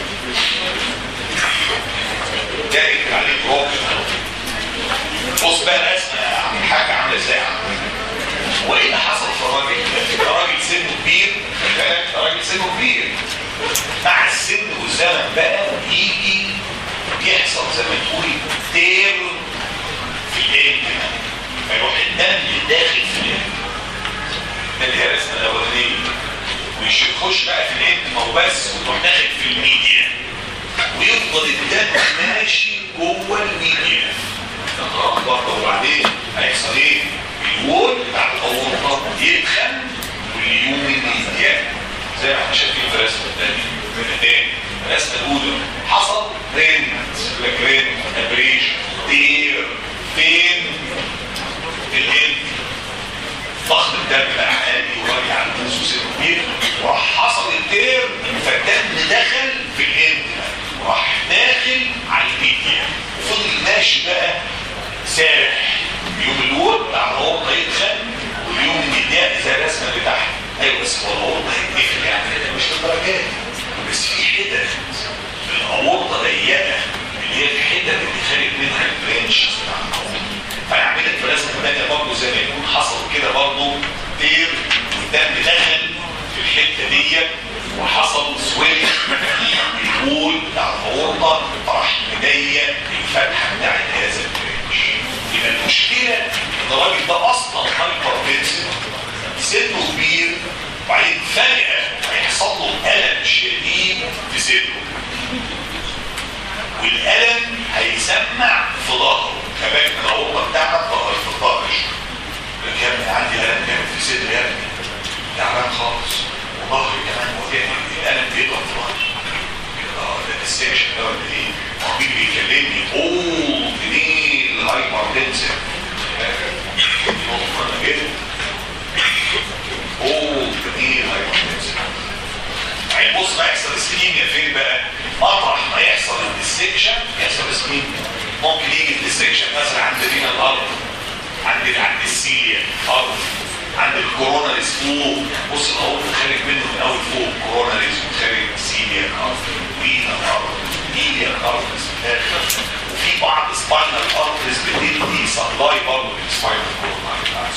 ده يكتب عليه بروكن بص بقى رسمه عن حاجه عامله ازاي وايه اللي حصل في الراجل ده؟ ده راجل سنه كبير خلي بالك ده راجل سنه كبير مع السن والزمن بقى يجي يحصل زي ما تقول تير في القلب فيروح الدم داخل في القلب ده اللي هي الرسمه الاولانيه مش يخش بقى في القلب ما هو بس وتروح داخل في الميديا ويفضل الدم ماشي جوه الميديا خلاص برضه وبعدين هيحصل ايه؟ الوول بتاع الاورطه يتخن واليوم يزيد زي ما احنا شايفين في الرسمه الثانيه تاني الرسمه الاولى حصل رينت لك رينت ابريشن دير فين في الهند ضغط الدم بقى عالي وراجع على الناس وسنه كبير وراح حصل الدير فالدم دخل في الهند راح داخل على الميديا وفضل ماشي بقى سارح يوم الوود بتاع العورضه يتخن واليوم الميديا زي الرسمه اللي تحت ايوه بس هو العورضه هيتقفل يعني مش للدرجات بس في حتت الاورطه ضيقه اللي هي الحتت اللي خارج منها البرانش بتاع العورضه فانا عملت في الرسمه الثانيه برضه زي ما يكون حصل كده برضه تير والدم دخل في الحته ديت وحصل سويل في الوول بتاع العورضه فراح مضيق الفتحه بتاعت هذا البرانش يبقى المشكله ان الراجل ده اصلا هايبر بنسل سنه كبير وبعدين فجاه هيحصل له الم شديد في صدره والالم هيسمع في ظهره كمان من العروضه بتاعتك ظهر في الظهر لك يا ابني عندي الم جامد في صدري يا ابني تعبان خالص وظهري كمان وجعني الالم بيضرب في ظهري اه ده السكشن ده ولا ايه؟ هو مين بيكلمني اوه منين الهايبر تنسن نقطه مهمه جدا اوه منين الهايبر تنسن يعني بص ما يحصل اسكيميا فين بقى؟ مطرح ما يحصل الديسكشن يحصل اسكيميا ممكن يجي الديسكشن مثلا عند فينا الارض عند عند السيليا ارض عند الكوروناريز فوق بص الاول خارج منه من اول فوق كوروناريز وخارج السيليا ارض وينا ارض ايليا ارض وفي بعض سباينال ارترز بتدي سبلاي برضه للسباينال كوروناري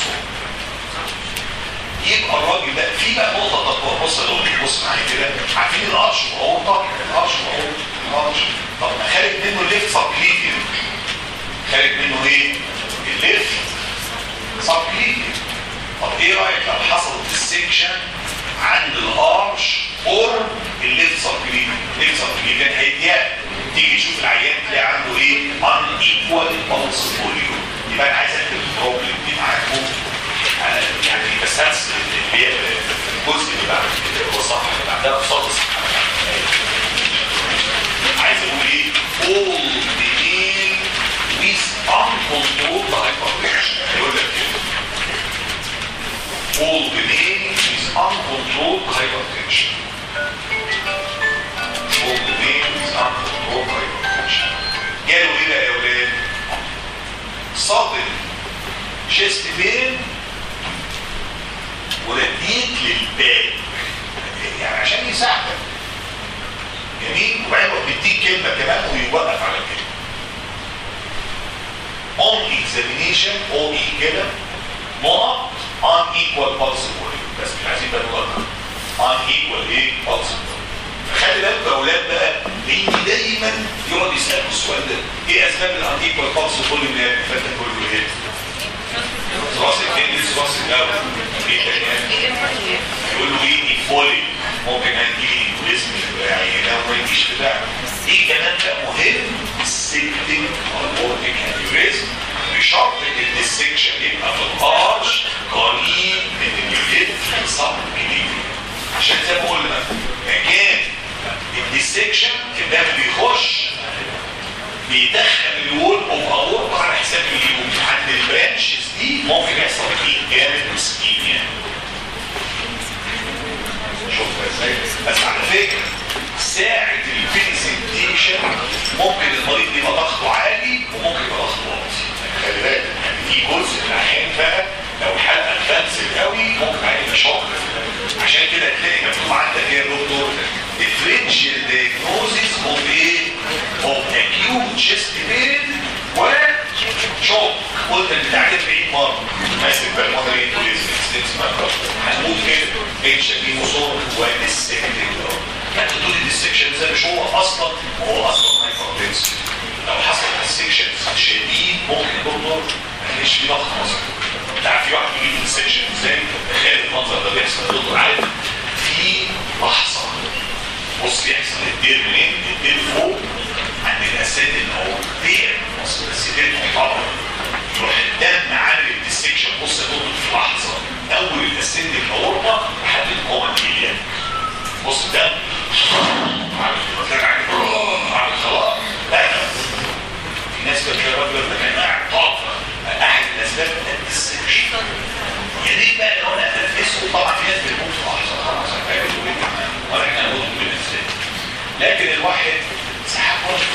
يبقى الراجل ده في بقى نقطه تطور بص لو بص معايا كده عارفين القرش واورطه القرش واورطه القرش طب ما خارج منه الليفت سبكليفيان خارج منه ايه؟ الليفت سبكليفيان طب ايه رايك لو حصلت السكشن عند الارش اور الليفت سبكليفيان الليفت سبكليفيان هيضيق تيجي تشوف العيان تلاقي عنده ايه؟ ان ايكوال بالس فوليو يبقى انا عايز اكتب البروبلم دي معاكم يعني بس هنسى اللي هي الجزء اللي بعد كده هو الصفحه اللي بعدها قصاد الصفحه عايز اقول ايه؟ all the meal with uncontrolled hypertension يقول لك كده all the meal with uncontrolled hypertension all اورتا هايبرتنشن جاله ايه بقى يا اولاد؟ صادم شيست بين ورديت للباك يعني عشان يساعدك جميل وبعدين بيديك كلمه كمان ويوقف على كده on examination او اي كده نقط unequal pulse volume بس مش عايزين بقى نقط unequal ايه pulse volume خلي بالك يا اولاد بقى لان دايما يقعد يسالوا السؤال ده ايه اسباب الانيكوال pulse volume اللي فاتت كله ايه؟ راس الكندس راس الاول ايه تاني؟ يقول له ايه فولي ممكن هتجيلي الاسم يعني لو ما يجيش بتاع ايه كمان ده مهم السيكتنج اورتيك انيوريزم بشرط ان السكشن يبقى في الارش قريب من اليونت صب عشان زي ما قلنا مكان الديسكشن الدم بيخش بيدخل الوول اوف اورتا على حساب اليوم عند البرانشز دي ممكن يحصل فيه جامد مسكين يعني شوفها ازاي بس على فكره ساعة البريزنتيشن ممكن المريض يبقى ضغطه عالي وممكن يبقى ضغطه واطي خلي بالك يعني في جزء من الاحيان بقى لو الحلقه اتفنسل قوي ممكن عادي يبقى شوك عشان كده تلاقي مكتوب عندك ايه يا دكتور differential diagnosis of ايه of acute chest pain و شوك قلت البتاع ده 40 مره ماسك بالمونري بوليس ستيتس ماكر هنقول كده اتش بي مصور وديسكتنج انت تقول الديسكشن ده مش هو اصلا هو اصلا هايبرتنسي لو حصل ديسكشن شديد ممكن يا دكتور ما يلاقيش في ضغط اصلا انت عارف في واحد بيجيب ديسكشن ازاي تخيل المنظر ده بيحصل يا دكتور عارف في لحظه بص بيحصل الدير منين؟ الدير فوق عند الاسد او الدير بص بس الدير محترم يروح الدم عامل الديسكشن بص يا دكتور في لحظه اول الاسد الاورطه لحد القوه الكليه بص الدم عامل عامل خلاص لا في ناس كانت الراجل ده كان قاعد طاقه احد الاسباب الديسكشن يا ريت بقى لو انا اتنفسه طبعا في ناس بتموت في لحظه خلاص ولا احنا نموت بالنسبه لكن الواحد سحب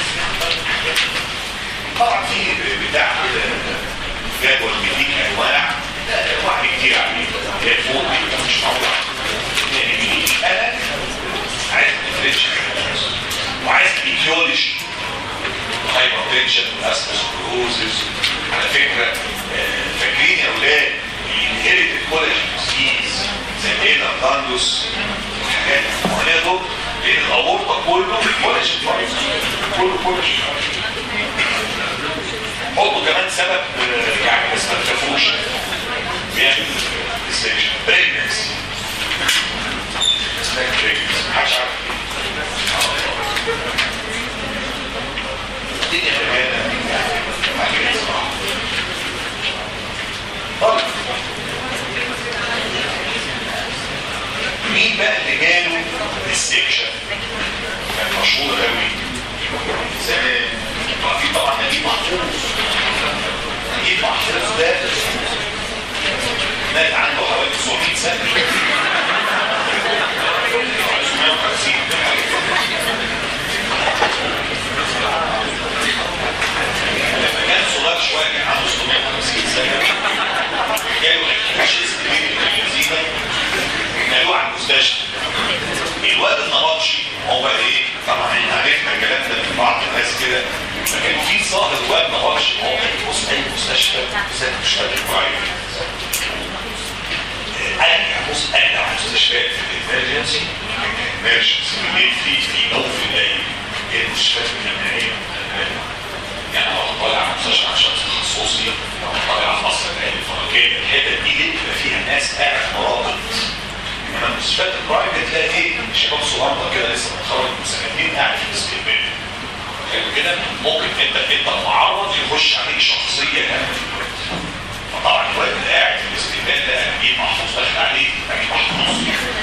طبعا في بتاع كده جدول بيديك انواع لا انواع كتير عليه الفوق دي مش موضوع يعني انا عايز ديفرنشن وعايز ايديولوجي هايبرتنشن واسموسكلوزز على فكره فاكرين يا اولاد الانهيرتد كولاجين ديزيز زي ايه الكاندوس وحاجات معينه دول لان الاورطه كله كولاجين كله كولاجين حطوا كمان سبب يعني بس ما تخافوش بيعمل ديسكشن بريجنسي اسمها بريجنسي محدش عارف الدنيا غلبانه حاجه صراحه طيب مين بقى اللي جاله السكشن كان مشهور قوي زمان في طبعا نجيب محفوظ نجيب محفوظ ده مات عنده حوالي 900 سنه 950 لما كان صغير شويه كان عنده 650 سنه جاله اكيوشيس كبير من الجزيره نقلوه على المستشفى الواد النبطشي هو ايه طبعا احنا عرفنا الكلام ده من بعض الناس كده فكان في صاحب واد نبطشي هو بص اي مستشفى بالذات المستشفيات البرايفت انا بص انا على المستشفيات في الامرجنسي الامرجنسي اللي في في نوم في الليل هي المستشفيات الجامعيه يعني لو طالع على مستشفى عشان تخصصي لو طالع على مصر العين الفرنكيه الحته دي اللي بيبقى فيها ناس قاعد مراقب انما المستشفيات البرايفت تلاقي ايه شباب صغيره كده لسه متخرج من سنتين قاعد في الاستقبال كده ممكن انت انت معرض يخش عليك شخصيه جامده فطبعا الواد اللي قاعد في الاستقبال ده اكيد محفوظ داخل عليه اكيد محفوظ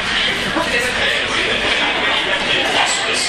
بس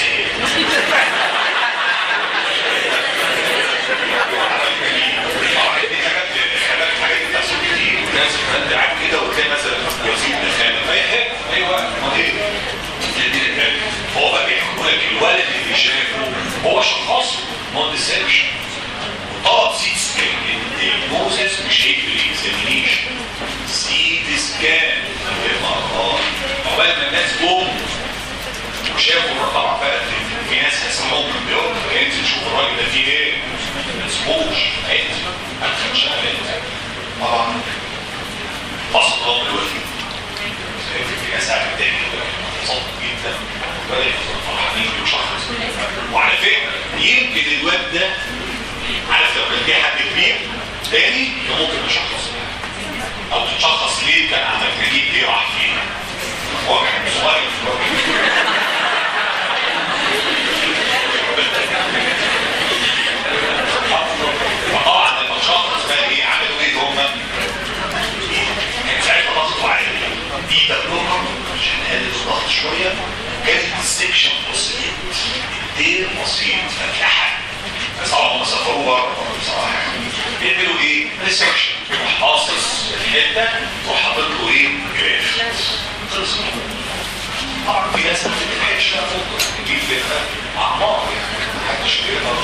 طبعا دي حاجات حاجات حاجات بتحصل كتير وناس انت قاعد كده وتلاقي مثلا وزير دخل اي ايوه ما هي هو بقى بيحكوا لك الولد اللي شافه هو شخصه نون ديسبشن وطلب سيت سكان الدياجنوزس مش هيك بالاكزامينيشن سيت سكان ام ار اي عقبال ما الناس جم وشافوا الرقم طبعا بقى في ناس هيسمعوهم من بيوت هينزل شوف الراجل ده فيه ايه ما تسيبوش هينزل هتخش هينزل طبعا فصل الله دلوقتي في ناس قاعده تاني صوت جدا وبدا يفضل فرحانين ويشخص وعلى فكره يمكن الواد ده عارف لو كان جه حد كبير تاني كان ممكن يشخص او تشخص ليه كان عندك نجيب ليه راح فين هو كان صغير فطبعا لما شخص بقى ايه عملوا ايه هم كان ساعتها ضغطه عالي دي تجربه عشان نقلل الضغط شويه كانت السكشن بسيط الدير بسيط فتحها بس طبعا هم سافروا بره بصراحه بيعملوا ايه؟ ريسكشن يروح قاصص الحته وحاطط له ايه؟ جراف خلص طبعا في ناس ما بتلحقش بقى فوق تجيب فكره اعمار يعني محدش بيقدر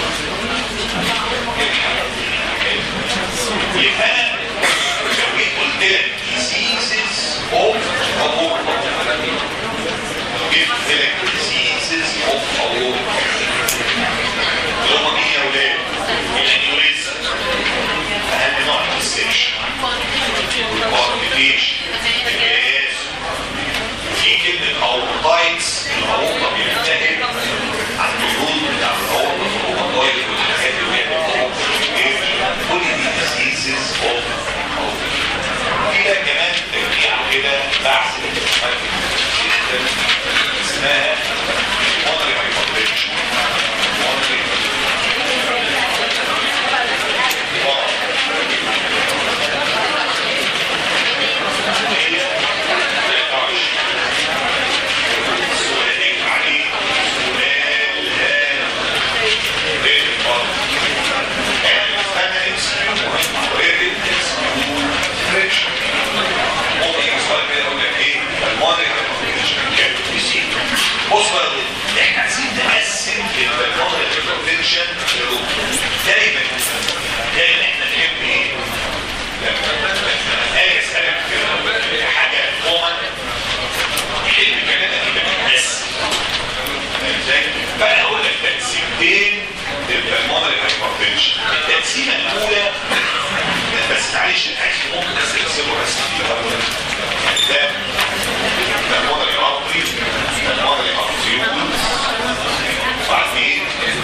يبقى انا لو جيت قلت لك diseases of aorta لو جيت قلت لك diseases of aorta اللي هم مين يا ولاد؟ الانيوريزم اهم نوع من السكشن والكوردينيشن الجهاز في كلمة أورطايتس الأورطة بينتهي عن الجلود بتاع الأورطة الأورطايت والحاجات اللي هي الأورطة كل دي diseases of كده كمان ترجيع كده بعد اسمها مونري هايبرتنشن مونري بص بقى احنا عايزين نقسم المونري هايبرتنشن دايما دايما احنا نحب ايه؟ لما اجي اسالك كده حاجه كومن حلم كلامك يبقى بس ازاي؟ فانا اقول لك تقسيمتين للبلمونري هايبرتنشن التقسيمه الاولى بس معلش عايز ممكن بس تكسبه بس ده بالمونري ارتري بالمونري ارتريول وبعدين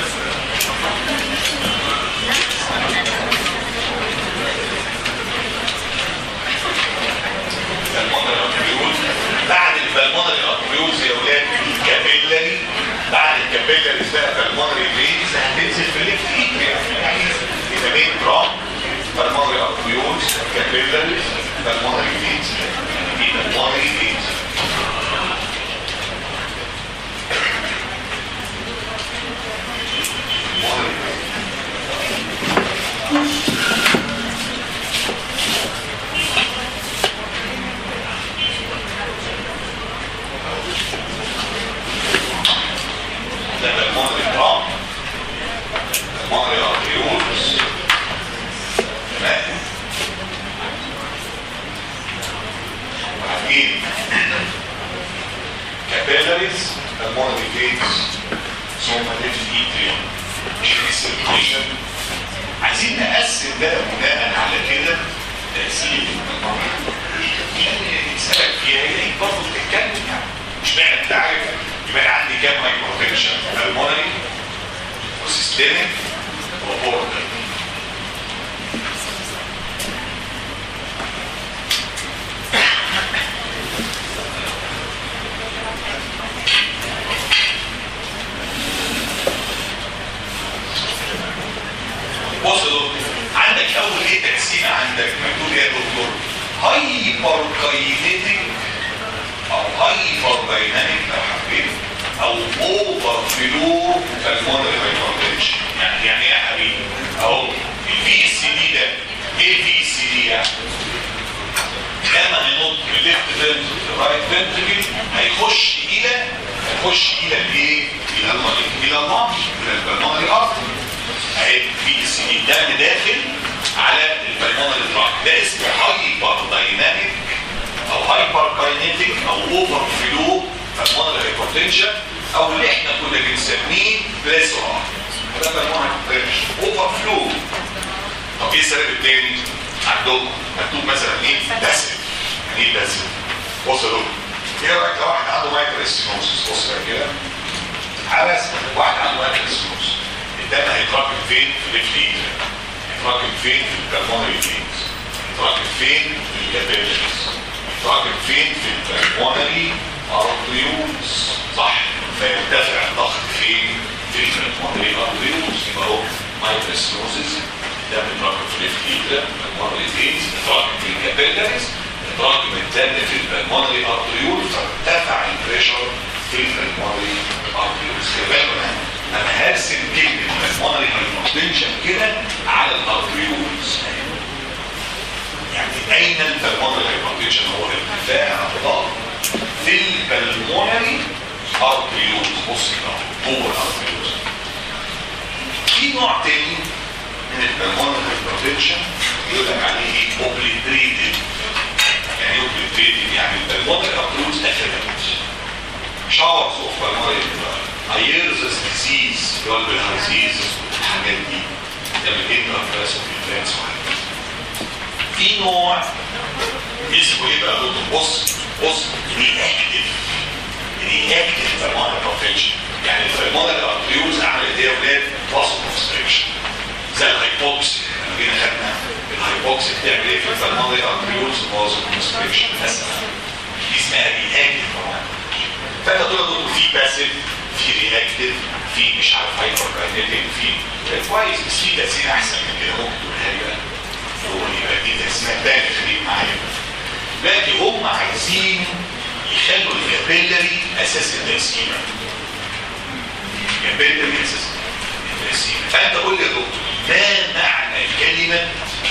بالمونري ارتريول بعد البلمونري ارتريولز يا ولاد الكابيلاري بعد الكابيلاري بقى بالمونري فينز هتنزل في الليفت ايد يعني يبقى مين برام بالمونري ارتريولز كابيلاري بالمونري فينز دي بالمونري فينز ده بالمونري برام بالمونري ارتريولز تمام وبعدين capillaries pulmonary veins ثم الاتريوم مش السيركيشن عايزين نقسم بقى بناء على كده تقسيم يعني يسألك فيها هي برضه بتتكلم يعني مش معنى انت عارف يبقى انا عندي كام هايبرتنشن pulmonary وسيستميك وبوردر بص يا دكتور عندك اول ايه تقسيمه عندك مكتوب ايه يا دكتور هايبر كاينيتيك او هايبر دايناميك لو حبيت او اوفر فلو بالمونري هايبرتنشن يعني يعني ايه يا حبيبي اهو الفي سي دي ده ايه الفي سي دي يعني لما هينط من الليفت فنتركل للرايت فنتركل هيخش الى هيخش الى الايه الى المريض الى اللنج الى البلمونري ارتري اهي في الدم داخل على البلمونري تراك ده اسمه هايبر دايناميك او هايبر كاينيتيك او اوفر فلو بالمونري هايبرتنشن او اللي احنا كنا بنسميه بلاسورا ده بالمونري هايبرتنشن اوفر فلو طب ايه السبب التاني عندهم مكتوب مثلا ايه باسف يعني ايه باسف بص يا دكتور ايه رايك لو واحد عنده مايكروستينوسس بص كده حبس واحد عنده مايكروستينوسس الدم هيتراكم فين في الليفت يتراكم فين في البلمونري فينز يتراكم فين في الكابيلاريز يتراكم فين في البلمونري ارتريولز صح فيرتفع الضغط فين في البلمونري ارتريولز يبقى هو مايكروستينوسس الدم يتراكم في الليفت ايتر البلمونري فينز يتراكم في الكابيلاريز يتراكم الدم في البلمونري ارتريول فارتفع البريشر في البلمونري ارتريولز كمان انا هرسم كلمه بالمونري هايبرتنشن كده على الارتريولز يعني اين البلمونري هايبرتنشن هو ارتفاع الضغط في البلمونري ارتريولز بص كده جوه الارتريولز في نوع تاني من البلمونري هايبرتنشن يقول لك عليه ايه اوبليتريتد يعني اوبليتريتد يعني البلمونري ارتريولز قفلت شاورز اوف بالمونري هيرزس ديزيز اللي هو البلهارزيزس والحاجات دي ده من انترفيرس انفلانس في نوع اسمه ايه بقى يا دكتور بص بص رياكتيف رياكتيف بالمونري بروفيشن يعني البلمونري ارتريوز عملت ايه يا ولاد واسو كونستريكشن زي الهايبوكسي لما جينا خدنا الهايبوكسي بتعمل ايه في البلمونري ارتريوز واسو كونستريكشن مثلا دي اسمها رياكتيف فانت تقول دكتور في باسيف في رياكتيف في مش عارف هايبر كاينيتيك في كويس بس في تقسيم احسن من كده ممكن تقولها لي بقى هو يبقى دي تقسيمات تاني خليك معايا لكن هم عايزين يخلوا الكابيلري اساس التقسيمه الكابيلري اساس التقسيمه فانت قول لي يا دكتور ما معنى كلمه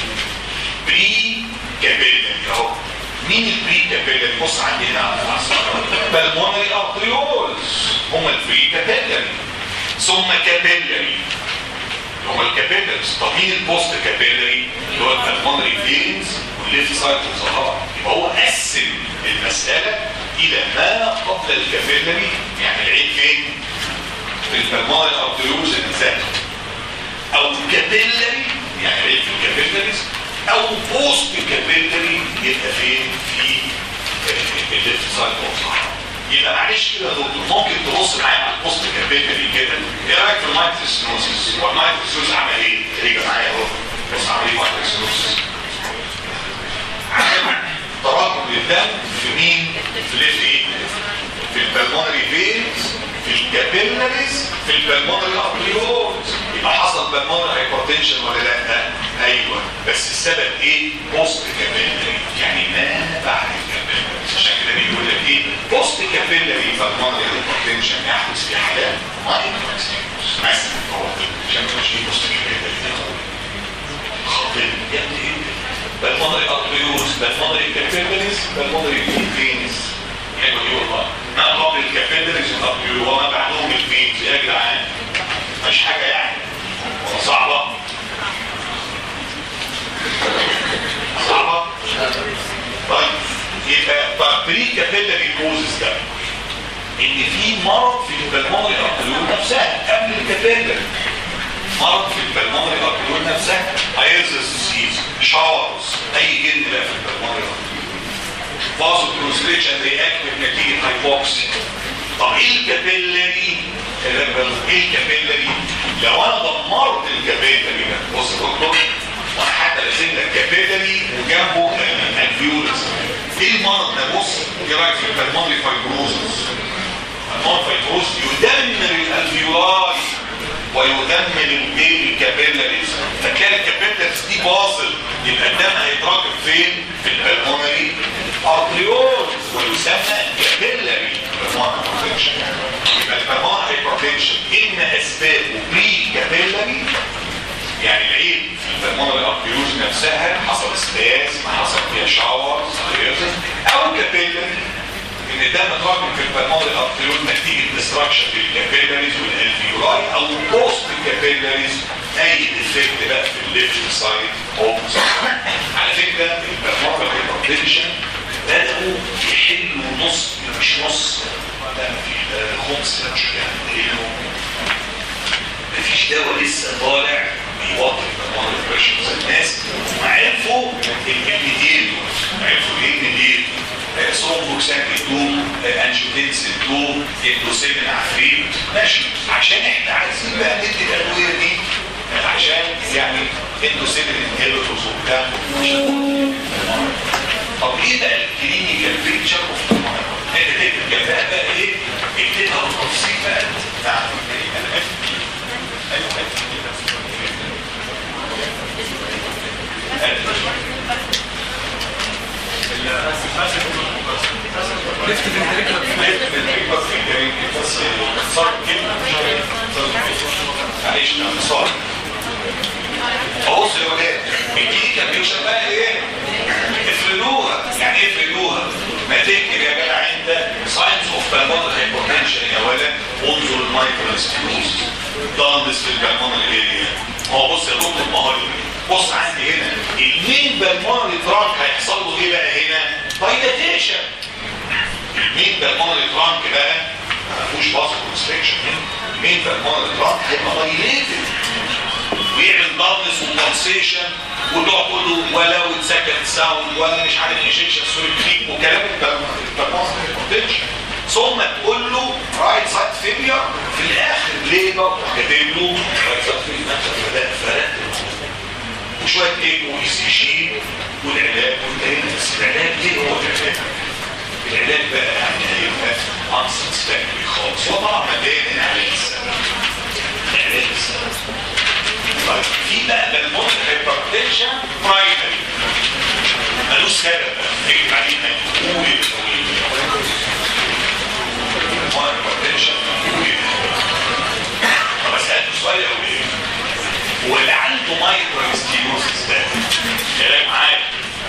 بري كابيلري اهو مين البري كابيلري بص عندي هنا على بالمونري ارتريولز هم البري كابيلري ثم كابيلري هم الكابيلريز طب مين البوست كابيلري اللي هو البالمونري فينز والليفت سايد والظهر يبقى هو قسم المساله الى ما قبل الكابيلري يعني العين فين في البالمونري ارتريولز ذاته او كابيلري يعني العين في الكابيلريز او بوست كابيلري يبقى فين في الليفت سايد والظهر يبقى معلش كده يا دكتور ممكن تبص معايا على البوست كابيلري كده ايه رايك في المايكروسينوسيس هو المايكروسينوسيس عمل ايه؟ رجع معايا اهو بص عمل ايه المايكروسينوسيس عمل تراكم للدم في مين؟ في الليفت ايه؟ في البلمونري فينز في الكابيلاريز في البلمونري ارتريولز يبقى حصل بلمونري هايبرتنشن ولا لا؟ ايوه بس السبب ايه؟ بوست كابيلاري يعني ما بعد الكابيلاريز عشان كده بيقول لك ايه؟ بوست كابيلاري بلمونري هايبرتنشن يحدث في حالات مايكروسينوس مثلا هو عشان ما تقولش بوست كابيلاري خاطر يا ابني بالمونري ارتريولز بالمونري كابيلاريز بالمونري فينز حلو دي والله ما قبل الكابيلاريز والارتريول وما بعدهم الفينز يا جدعان مش حاجه يعني صعبه صعبه طيب يبقى طب بري كابيلاري كوزز ده ان في مرض في البلمونري ارتريول نفسها قبل الكابيلاري مرض في البلمونري ارتريول نفسها هيرزس ديزيز شاورز اي جن بقى في البلمونري فازو كونستريكشن رياكتيف نتيجه هايبوكسي طب ايه الكابيلاري ايه الكابيلاري لو انا دمرت الكابيلاري ده بص يا دكتور وانا حتى راسم لك كابيلاري وجنبه الفيولز ايه المرض ده بص ايه رايك في البلمونري فايبروزس البلمونري فايبروز يدمر الالفيولاي ويدمر البيبي الكابيلاريز فتلاقي الكابيلاريز دي باظت يبقى الدم هيتراكم فين؟ في البلمونري ارتريولز ويسمى كابيلاري بالمونري بروتكشن يبقى البلمونري بروتكشن ان اسبابه بري كابيلاري يعني العيب في البلمونري ارتريولز نفسها حصل استاز حصل فيها شاور او كابيلاري ان الدم اتراكم في البلمونري ارتريول نتيجه ديستراكشن للكابيلاريز والالفيولاي او بوست الكابيلاريز اي ديفكت بقى في الليفت سايد اوف على فكره البلمونري هايبرتنشن بداوا يحلوا نص مش نص لا مفيش ده خمس مش يعني لانه مفيش دواء لسه طالع بيوطي البلمونري بريشرز الناس عرفوا الكلمتين عرفوا ايه الكلمتين سومبوكسان 2 انجيوتنسين 2 اندوسيمين عفريت ماشي عشان احنا عايزين بقى ندي الادويه دي عشان يعني اندوسيمين انهيبيتورز وبتاع عشان طب ايه بقى الكلينيكال بيكتشر اوف انت تكتب جنبها بقى ايه اكتبها بالتفصيل بقى نعم ليفت فنتريكولار معلش انا صار بص يا ولاد الكيكه بيوشن بقى ايه افردوها يعني ايه افردوها ما تكتب يا جدع انت ساينس اوف بالمونر هايبوتنشن يا ولد انظر المايكرو ستيروز ضامس في البالمونر اريا هو بص يا دكتور ما هو بص عندي هنا المين بالمونر ترانك هيحصل له ايه بقى هنا دايلاتيشن المين بالمونر ترانك بقى ما فيهوش باسل كونستريكشن المين بالمونر ترانك هيبقى دايليتد ويعمل ضغط وبلسيشن وتقعد تقول له ولو اتسكت ساوند ولا مش عارف انجكشن سوري كليك وكلام البرمونر ثم تقول له رايت سايد فيلير في الاخر ليبر كاتب له رايت سايد فيلير فده فرق وشويه ايه واي سي جي والعلاج والتاني بس العلاج ايه هو العلاج؟ العلاج بقى يعني هيبقى انسستاكلي خالص وطبعا مبدئيا عليه السبب العلاج السبب طيب في بقى بالمونر هايبرتنشن برايمري ملوش سبب نكتب عليه مجهول بالمونر هايبرتنشن طب اسالك سؤال يا وليه هو اللي عنده مايكرو ستينوسيس ده كلام عادي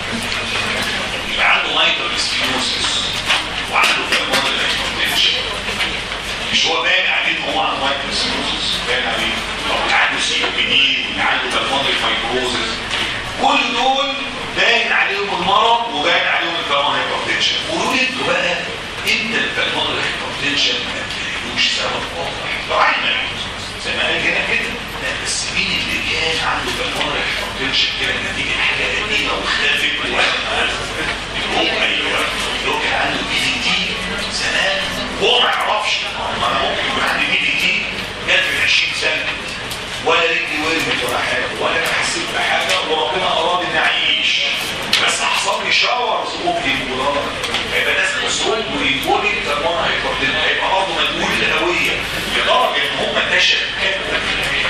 يبقى عنده مايكرو ستينوسيس وعنده بالمونر هايبرتنشن مش هو باين عليه ان هو عنده مايكرو ستينوسيس باين عليه طب اللي عنده سي او بي دي واللي عنده بالمونري فايبروزس كل دول باين عليهم المرض وباين عليهم البالمونري هايبرتنشن قولوا لي انتوا بقى امتى البالمونري هايبرتنشن ما تلاقيلوش سبب واضح برايمري زي ما قال هنا كده لا بس مين اللي كان عنده بالمونري هايبرتنشن كده نتيجه حاجه قديمه واختفت هو ايوه اللي هو كان عنده بي دي تي زمان هو ما يعرفش ما انا ممكن يكون عندي بي دي تي جت من 20 سنه ولا رجلي ورمت ولا حاجه ولا انا حسيت بحاجه وربنا اراد اني اعيش بس حصل لي شاور صوت الجدران هيبقى ناس مصروف ويقولي كمان هيبقى هيبقى برضه مجهول الهويه لدرجه ان هم تشككوا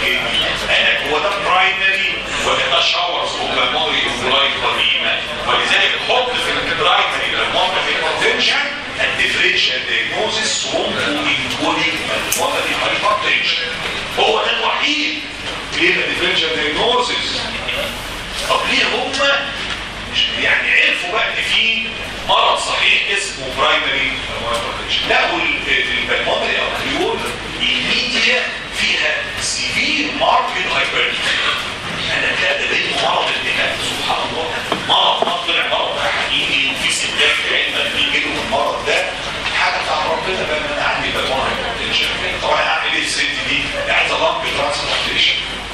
انا هو ده برايمري ولا ده شاور صوت ميموري اوفلاين قديمه ولذلك حط في البرايمري للمره في البوتنشن الديفرنشال دايجنوزيس ثرومبو انكوليك ميموري هايبرتنشن هو ده الوحيد ليه الديفرنشال دايجنوزيس طب ليه هم يعني عرفوا بقى ان في مرض صحيح اسمه برايمري لقوا البلمونري ارتريول الميديا فيها سيفير ماركت هايبرتنشن انا كده بين مرض الدماغ سبحان الله مرض ما طلع مرض ده حقيقي وفي ستات في علم بيجيلهم المرض ده حاجه بتاع ربنا بقى انا عندي بالمونري هايبرتنشن طبعا هعمل ايه الست دي؟ عايز اضم ترانسبورتيشن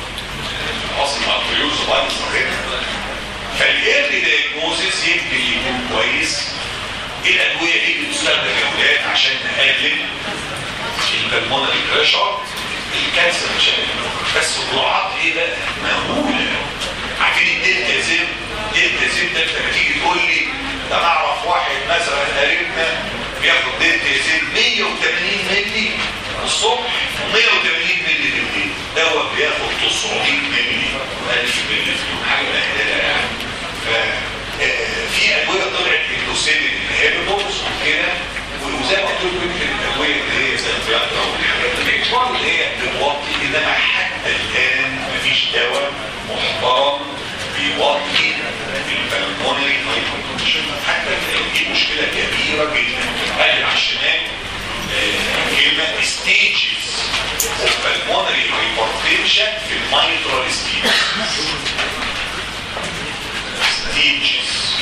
اصل الارتريول صغير صغير فالايرلي دايجنوزيس يمكن يكون كويس ايه الادويه ايه اللي بتستخدم يا ولاد عشان نقلل البلمونري بريشر الكانسر مش بس جرعات ايه بقى مهوله عارفين الدلتا زيب دلتا زيب ده انت لما تيجي تقول لي ده انا اعرف واحد مثلا قريبنا بياخد دلتا زيب 180 مللي الصبح و180 مللي بالليل دواء بياخد 900 مللي 1000 مللي في اليوم حاجه مهدله يعني في ادويه طلعت اندوسيلين انهبيتورز وكده وزي ما قلت لكم يمكن الادويه اللي هي زي الفياجرا والحاجات اللي برضه اللي هي بتوطي انما حتى الان مفيش دواء محترم بيوطي البلمونري هايبرتنشن حتى الان دي مشكله كبيره جدا هل stages of pulmonary hypertension في الميترال stages stages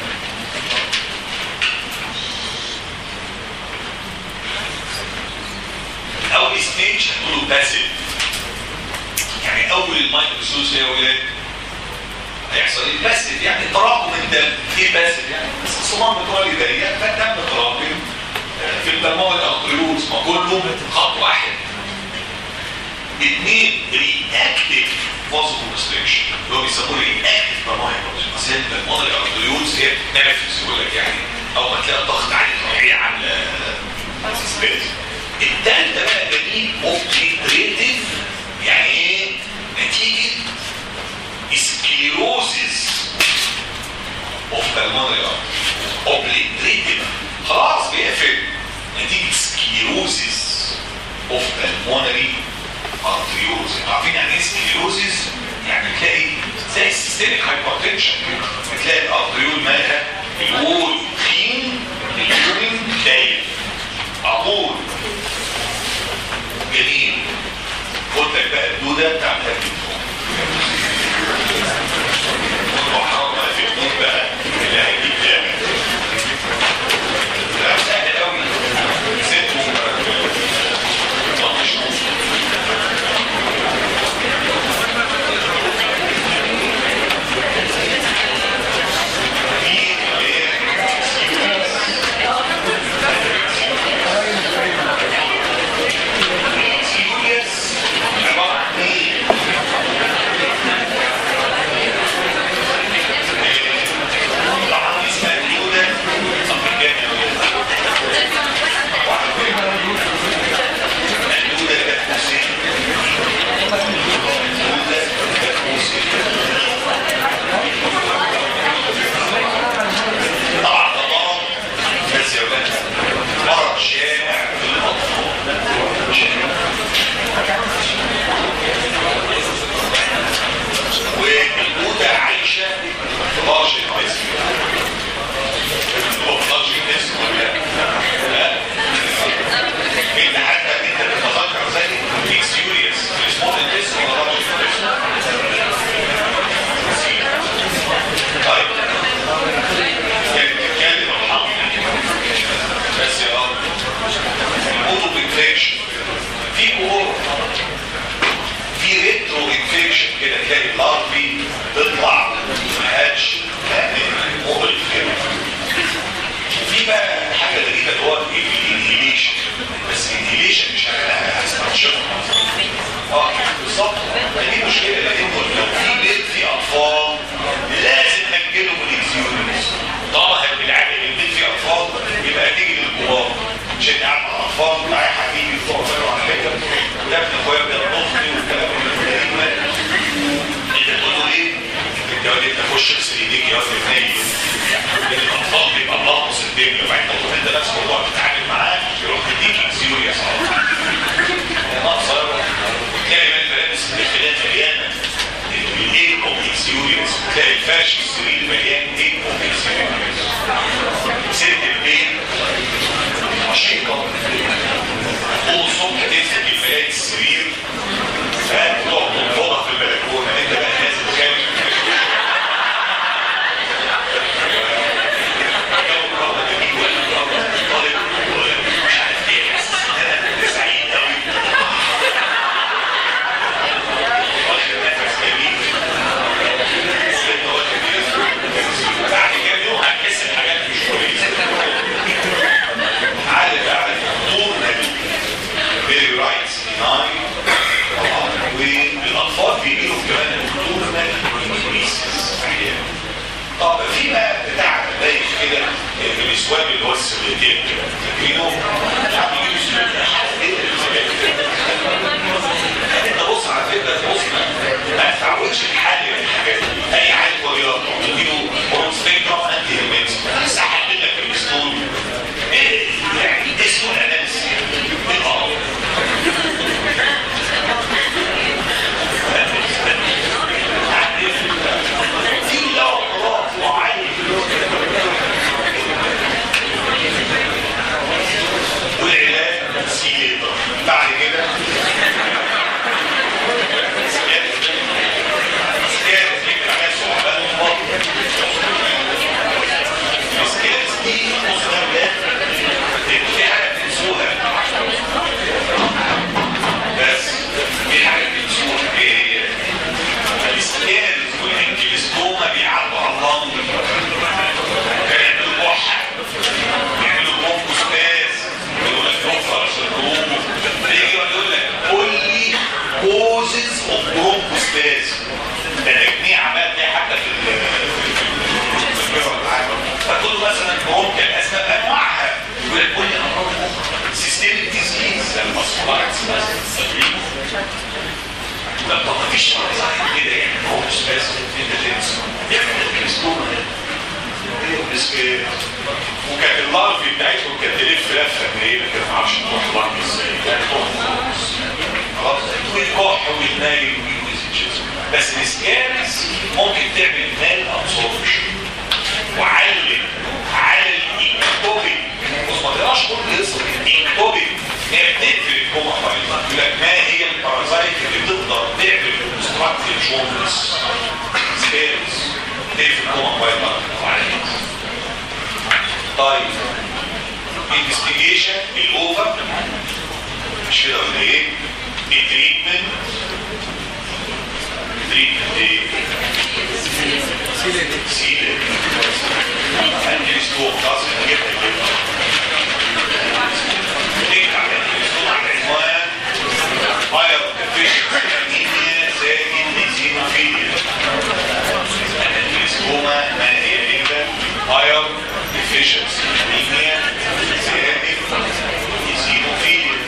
اول ستيج هنقوله باسيف يعني اول المايكروسوس يا ولاد هيحصل ايه باسيف يعني تراكم الدم ايه باسيف يعني بس الصمام بتوعي ضيق فالدم تراكم آه، في البلمونري ارتريولز ما كله خط واحد اثنين رياكتيف فازو كونستريكشن اللي هو بيسموه رياكتيف بلمونري اصل البلمونري ارتريولز هي بتنافس يقول لك يعني اول ما تلاقي الضغط عالي تروح هي عامله سبيس التالتة بقى جميل اوبليتريتيف يعني ايه نتيجة سكليروزيس اوف بالمونري اوبليتريتيف خلاص بيقفل نتيجة سكليروزيس اوف بالمونري ارتريوز عارفين يعني ايه سكليروزيس يعني تلاقي زي السيستميك هايبرتنشن تلاقي الارتريول مالها الوول تخين اليورين ضيق عطول جميل خد لك بقى الدوده بتاع الهرمون وحرام بقى في الدود بقى اللي هيجيب جامد لا سهل قوي ست مطش في سيريس عبارة عن ايه؟ طبعا اسمها اليودا افريكانيا اليودا الكاتبوسية اليودا الكاتبوسية طبعا ده مرض بس يا ولاد مرض شائع في الاطفال شائع والموتى عايشة في برج الجسم هو برج الجسم ولا لا؟ انت حتى انت بتتذكر زي اكسيوريوس اسمه الجسم ولا برج الجسم؟ طيب كانت بتتكلم الحمد بس يا رب الموتو انفكشن في كورونا في ريترو انفكشن كده تلاقي الاربي تطلع ما هاتش مقرف كده وفي بقى حاجه غريبه اللي هو الانهيليشن بس الانهيليشن مش هنعملها هستنشقها اه بالظبط دي مشكله لانه لو في بيت في اطفال لازم نجلهم الاكسيورينز طالما بالعقل البيت فيه اطفال يبقى تيجي للكبار عشان قاعد مع الاطفال معايا حبيبي بتوع فكروا على فكره وده ابن اخويا بيربطني والكلام الغريب ده انت تقول له ايه؟ انت يا ولد تخش اغسل ايديك يا ولد نايم لان الاطفال بيبقى ملخص الدنيا وبعدين تروح انت نفس الموضوع بتتعامل معاه يروح يديك اكسيوريا صح ناقصه تلاقي بقى الملابس الداخليه مليانه الايه اوبكسيوريوس تلاقي الفرش السرير مليان ايه اوبكسيوريوس ست البيت نشيطه طول الصبح تمسك الملاية السرير فاهم تقعد تنفضها في البلكونه انت بقى نازل خارج جو الرابط جميل ولا الرابط طالب مش عارف ايه حاسس ان انا سعيد قوي واخد نفس جميل ست واخد نفس بعد كام يوم هتحس بحاجات مش كويسه عارف عارف طول فيري رايتس ناين طبعا والاطفال بيجيلهم كمان الطول انكريسز احيانا طب في بقى بتاع بايخ كده الاسواب اللي هو السبلتين كده فاكرينه؟ مش عارف يجيبوا سبلتين حاجه كده انت بص على فكره بص ما تتعودش تحلل الحاجات دي اي حاجه هو بيقطع تديله هرمون سبيكترم انتي هيرمينز بس احلل لك الاسطول ايه يعني اسمه الاناليسيس ايه القرف في دواء خلاص معين ده تجميع عمال تلاقي حتى في ال- في البيبر العام فتقول له مثلا ممكن الاسباب انواعها يقول لك كل امراض سيستميك ديزيز زي المصفوفات مثلا لا طب مفيش مرض كده يعني هو مش بس انت تنسى يعمل الاسبوع بس وكانت اللارفي بتاعتهم كانت تلف لفه قليله كده ما اعرفش تروح لارفي ازاي كانت تروح خلاص ويكح ويتنايل ويوزج بس الاسكارس ممكن تعمل مال ابسوربشن وعلم على الاكتوبي بص ما تقراش كل قصه الاكتوبي هي بتقفل الكوما بايظه يقول لك ما هي البارازايت اللي تقدر تعمل كونستراكتيف جونز سكيلز تقفل الكوما بايظه طيب انفستيجيشن الاوفر مش كده ولا ايه؟ التريتمنت التريتمنت ايه؟ سيلة التلسكوب خلاص جبنا كده نكتب على التلسكوب على عنوان فاير افيشنسي انيميا زائد ايزينوفيليا التلسكوما ما هي الا فاير افيشنسي انيميا زائد ايزينوفيليا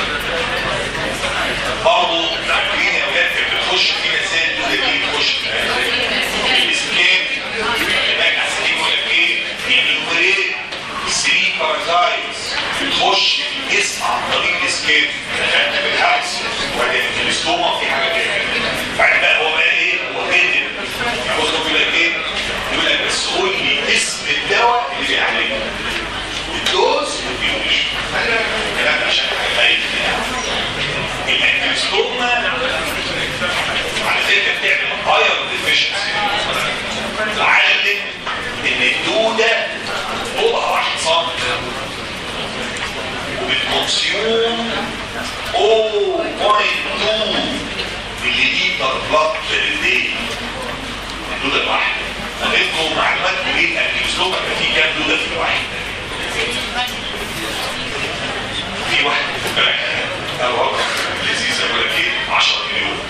برضه عارفين يا ولاد كانت بتخش في مسائل تقول لك ايه تخش في الاسكان هناك عسكري يقول لك ايه النيوميريت 3 بارازايتس بتخش في الجسم عن طريق الاسكان دخلت بالعكس وبعدين الاستوما في حاجه كده بعد بقى هو بقى ايه هو كده يقول لك ايه يقول لك بس قول لي اسم الدواء اللي بيعالجه الدوز والبيولوجي الكلام ده عشان حاجه الانتيستوما على فكره بتعمل ايرون ديفيشنسي تعلم ان الدوده طولها راح صمت وبتكونسيوم 0.2 ملي لتر بلاد بير داي الدوده الواحده هنفهم معلومات ايه الانتيستوما في كام دوده في الواحد في واحد او رقم لذيذ اقول لك ايه 10 مليون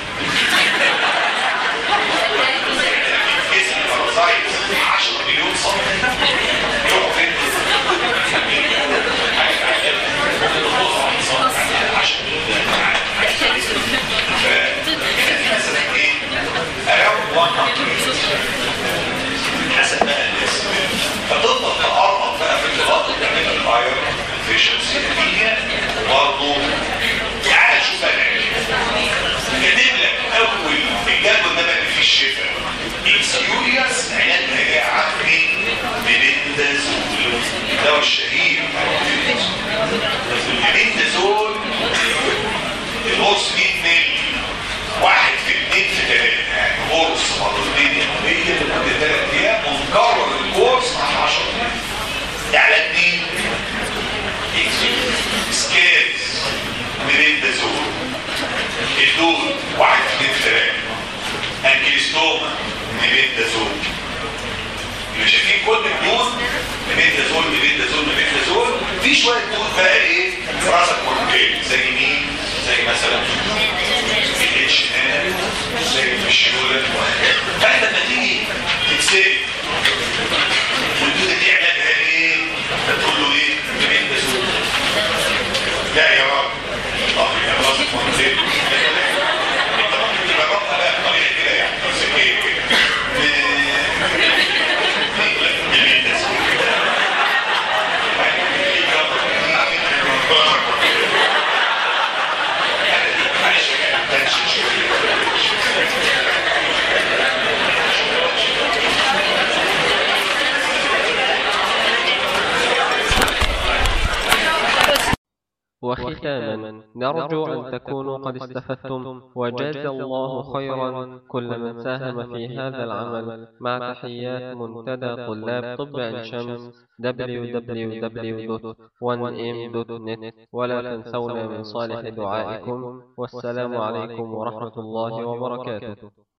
اسم بارازايت 10 مليون صف يروحوا فين؟ حاجه عجيبه ممكن تبص على الصف 10 مليون فهنا مثلا ايه؟ اراوند 100 حسب بقى الاسم فتفضل تقرب بقى في الخلاط وتعمل الايرون افيشنسي انيميا وبرضه تعالى شوف بقى كاتب لك اول الجدول ده بقى فيه الشفاء اكسيورياس علاجها ايه يا عمي ببندازول الدواء الشهير البندازول القرص 100 مللي واحد في اثنين في ثلاثه يعني قرص مرتين يوميا لمده ثلاث ايام ونكرر الكورس مع 10 ده على اثنين سكيلز ميريندازول الدول واحد اثنين ثلاثة انكليستوما ميريندازول يبقى شايفين كل الدول ميريندازول ميريندازول ميريندازول في شوية دول بقى ايه راسك مرتين زي مين زي مثلا الاتش ان زي الشيولة فانت لما تيجي تتسال والدودة دي علاجها ايه تقول له ايه ميريندازول لا يا رب طب يا راسك مرتين انت ممكن تجربها بقى بطريقه كده يعني بس ايه كده معلش تنشن شويه وختاما نرجو أن تكونوا قد استفدتم وجاز الله خيرا كل من ساهم في هذا العمل مع تحيات منتدى طلاب طب عين شمس www.1m.net ولا تنسونا من صالح دعائكم والسلام عليكم ورحمة الله وبركاته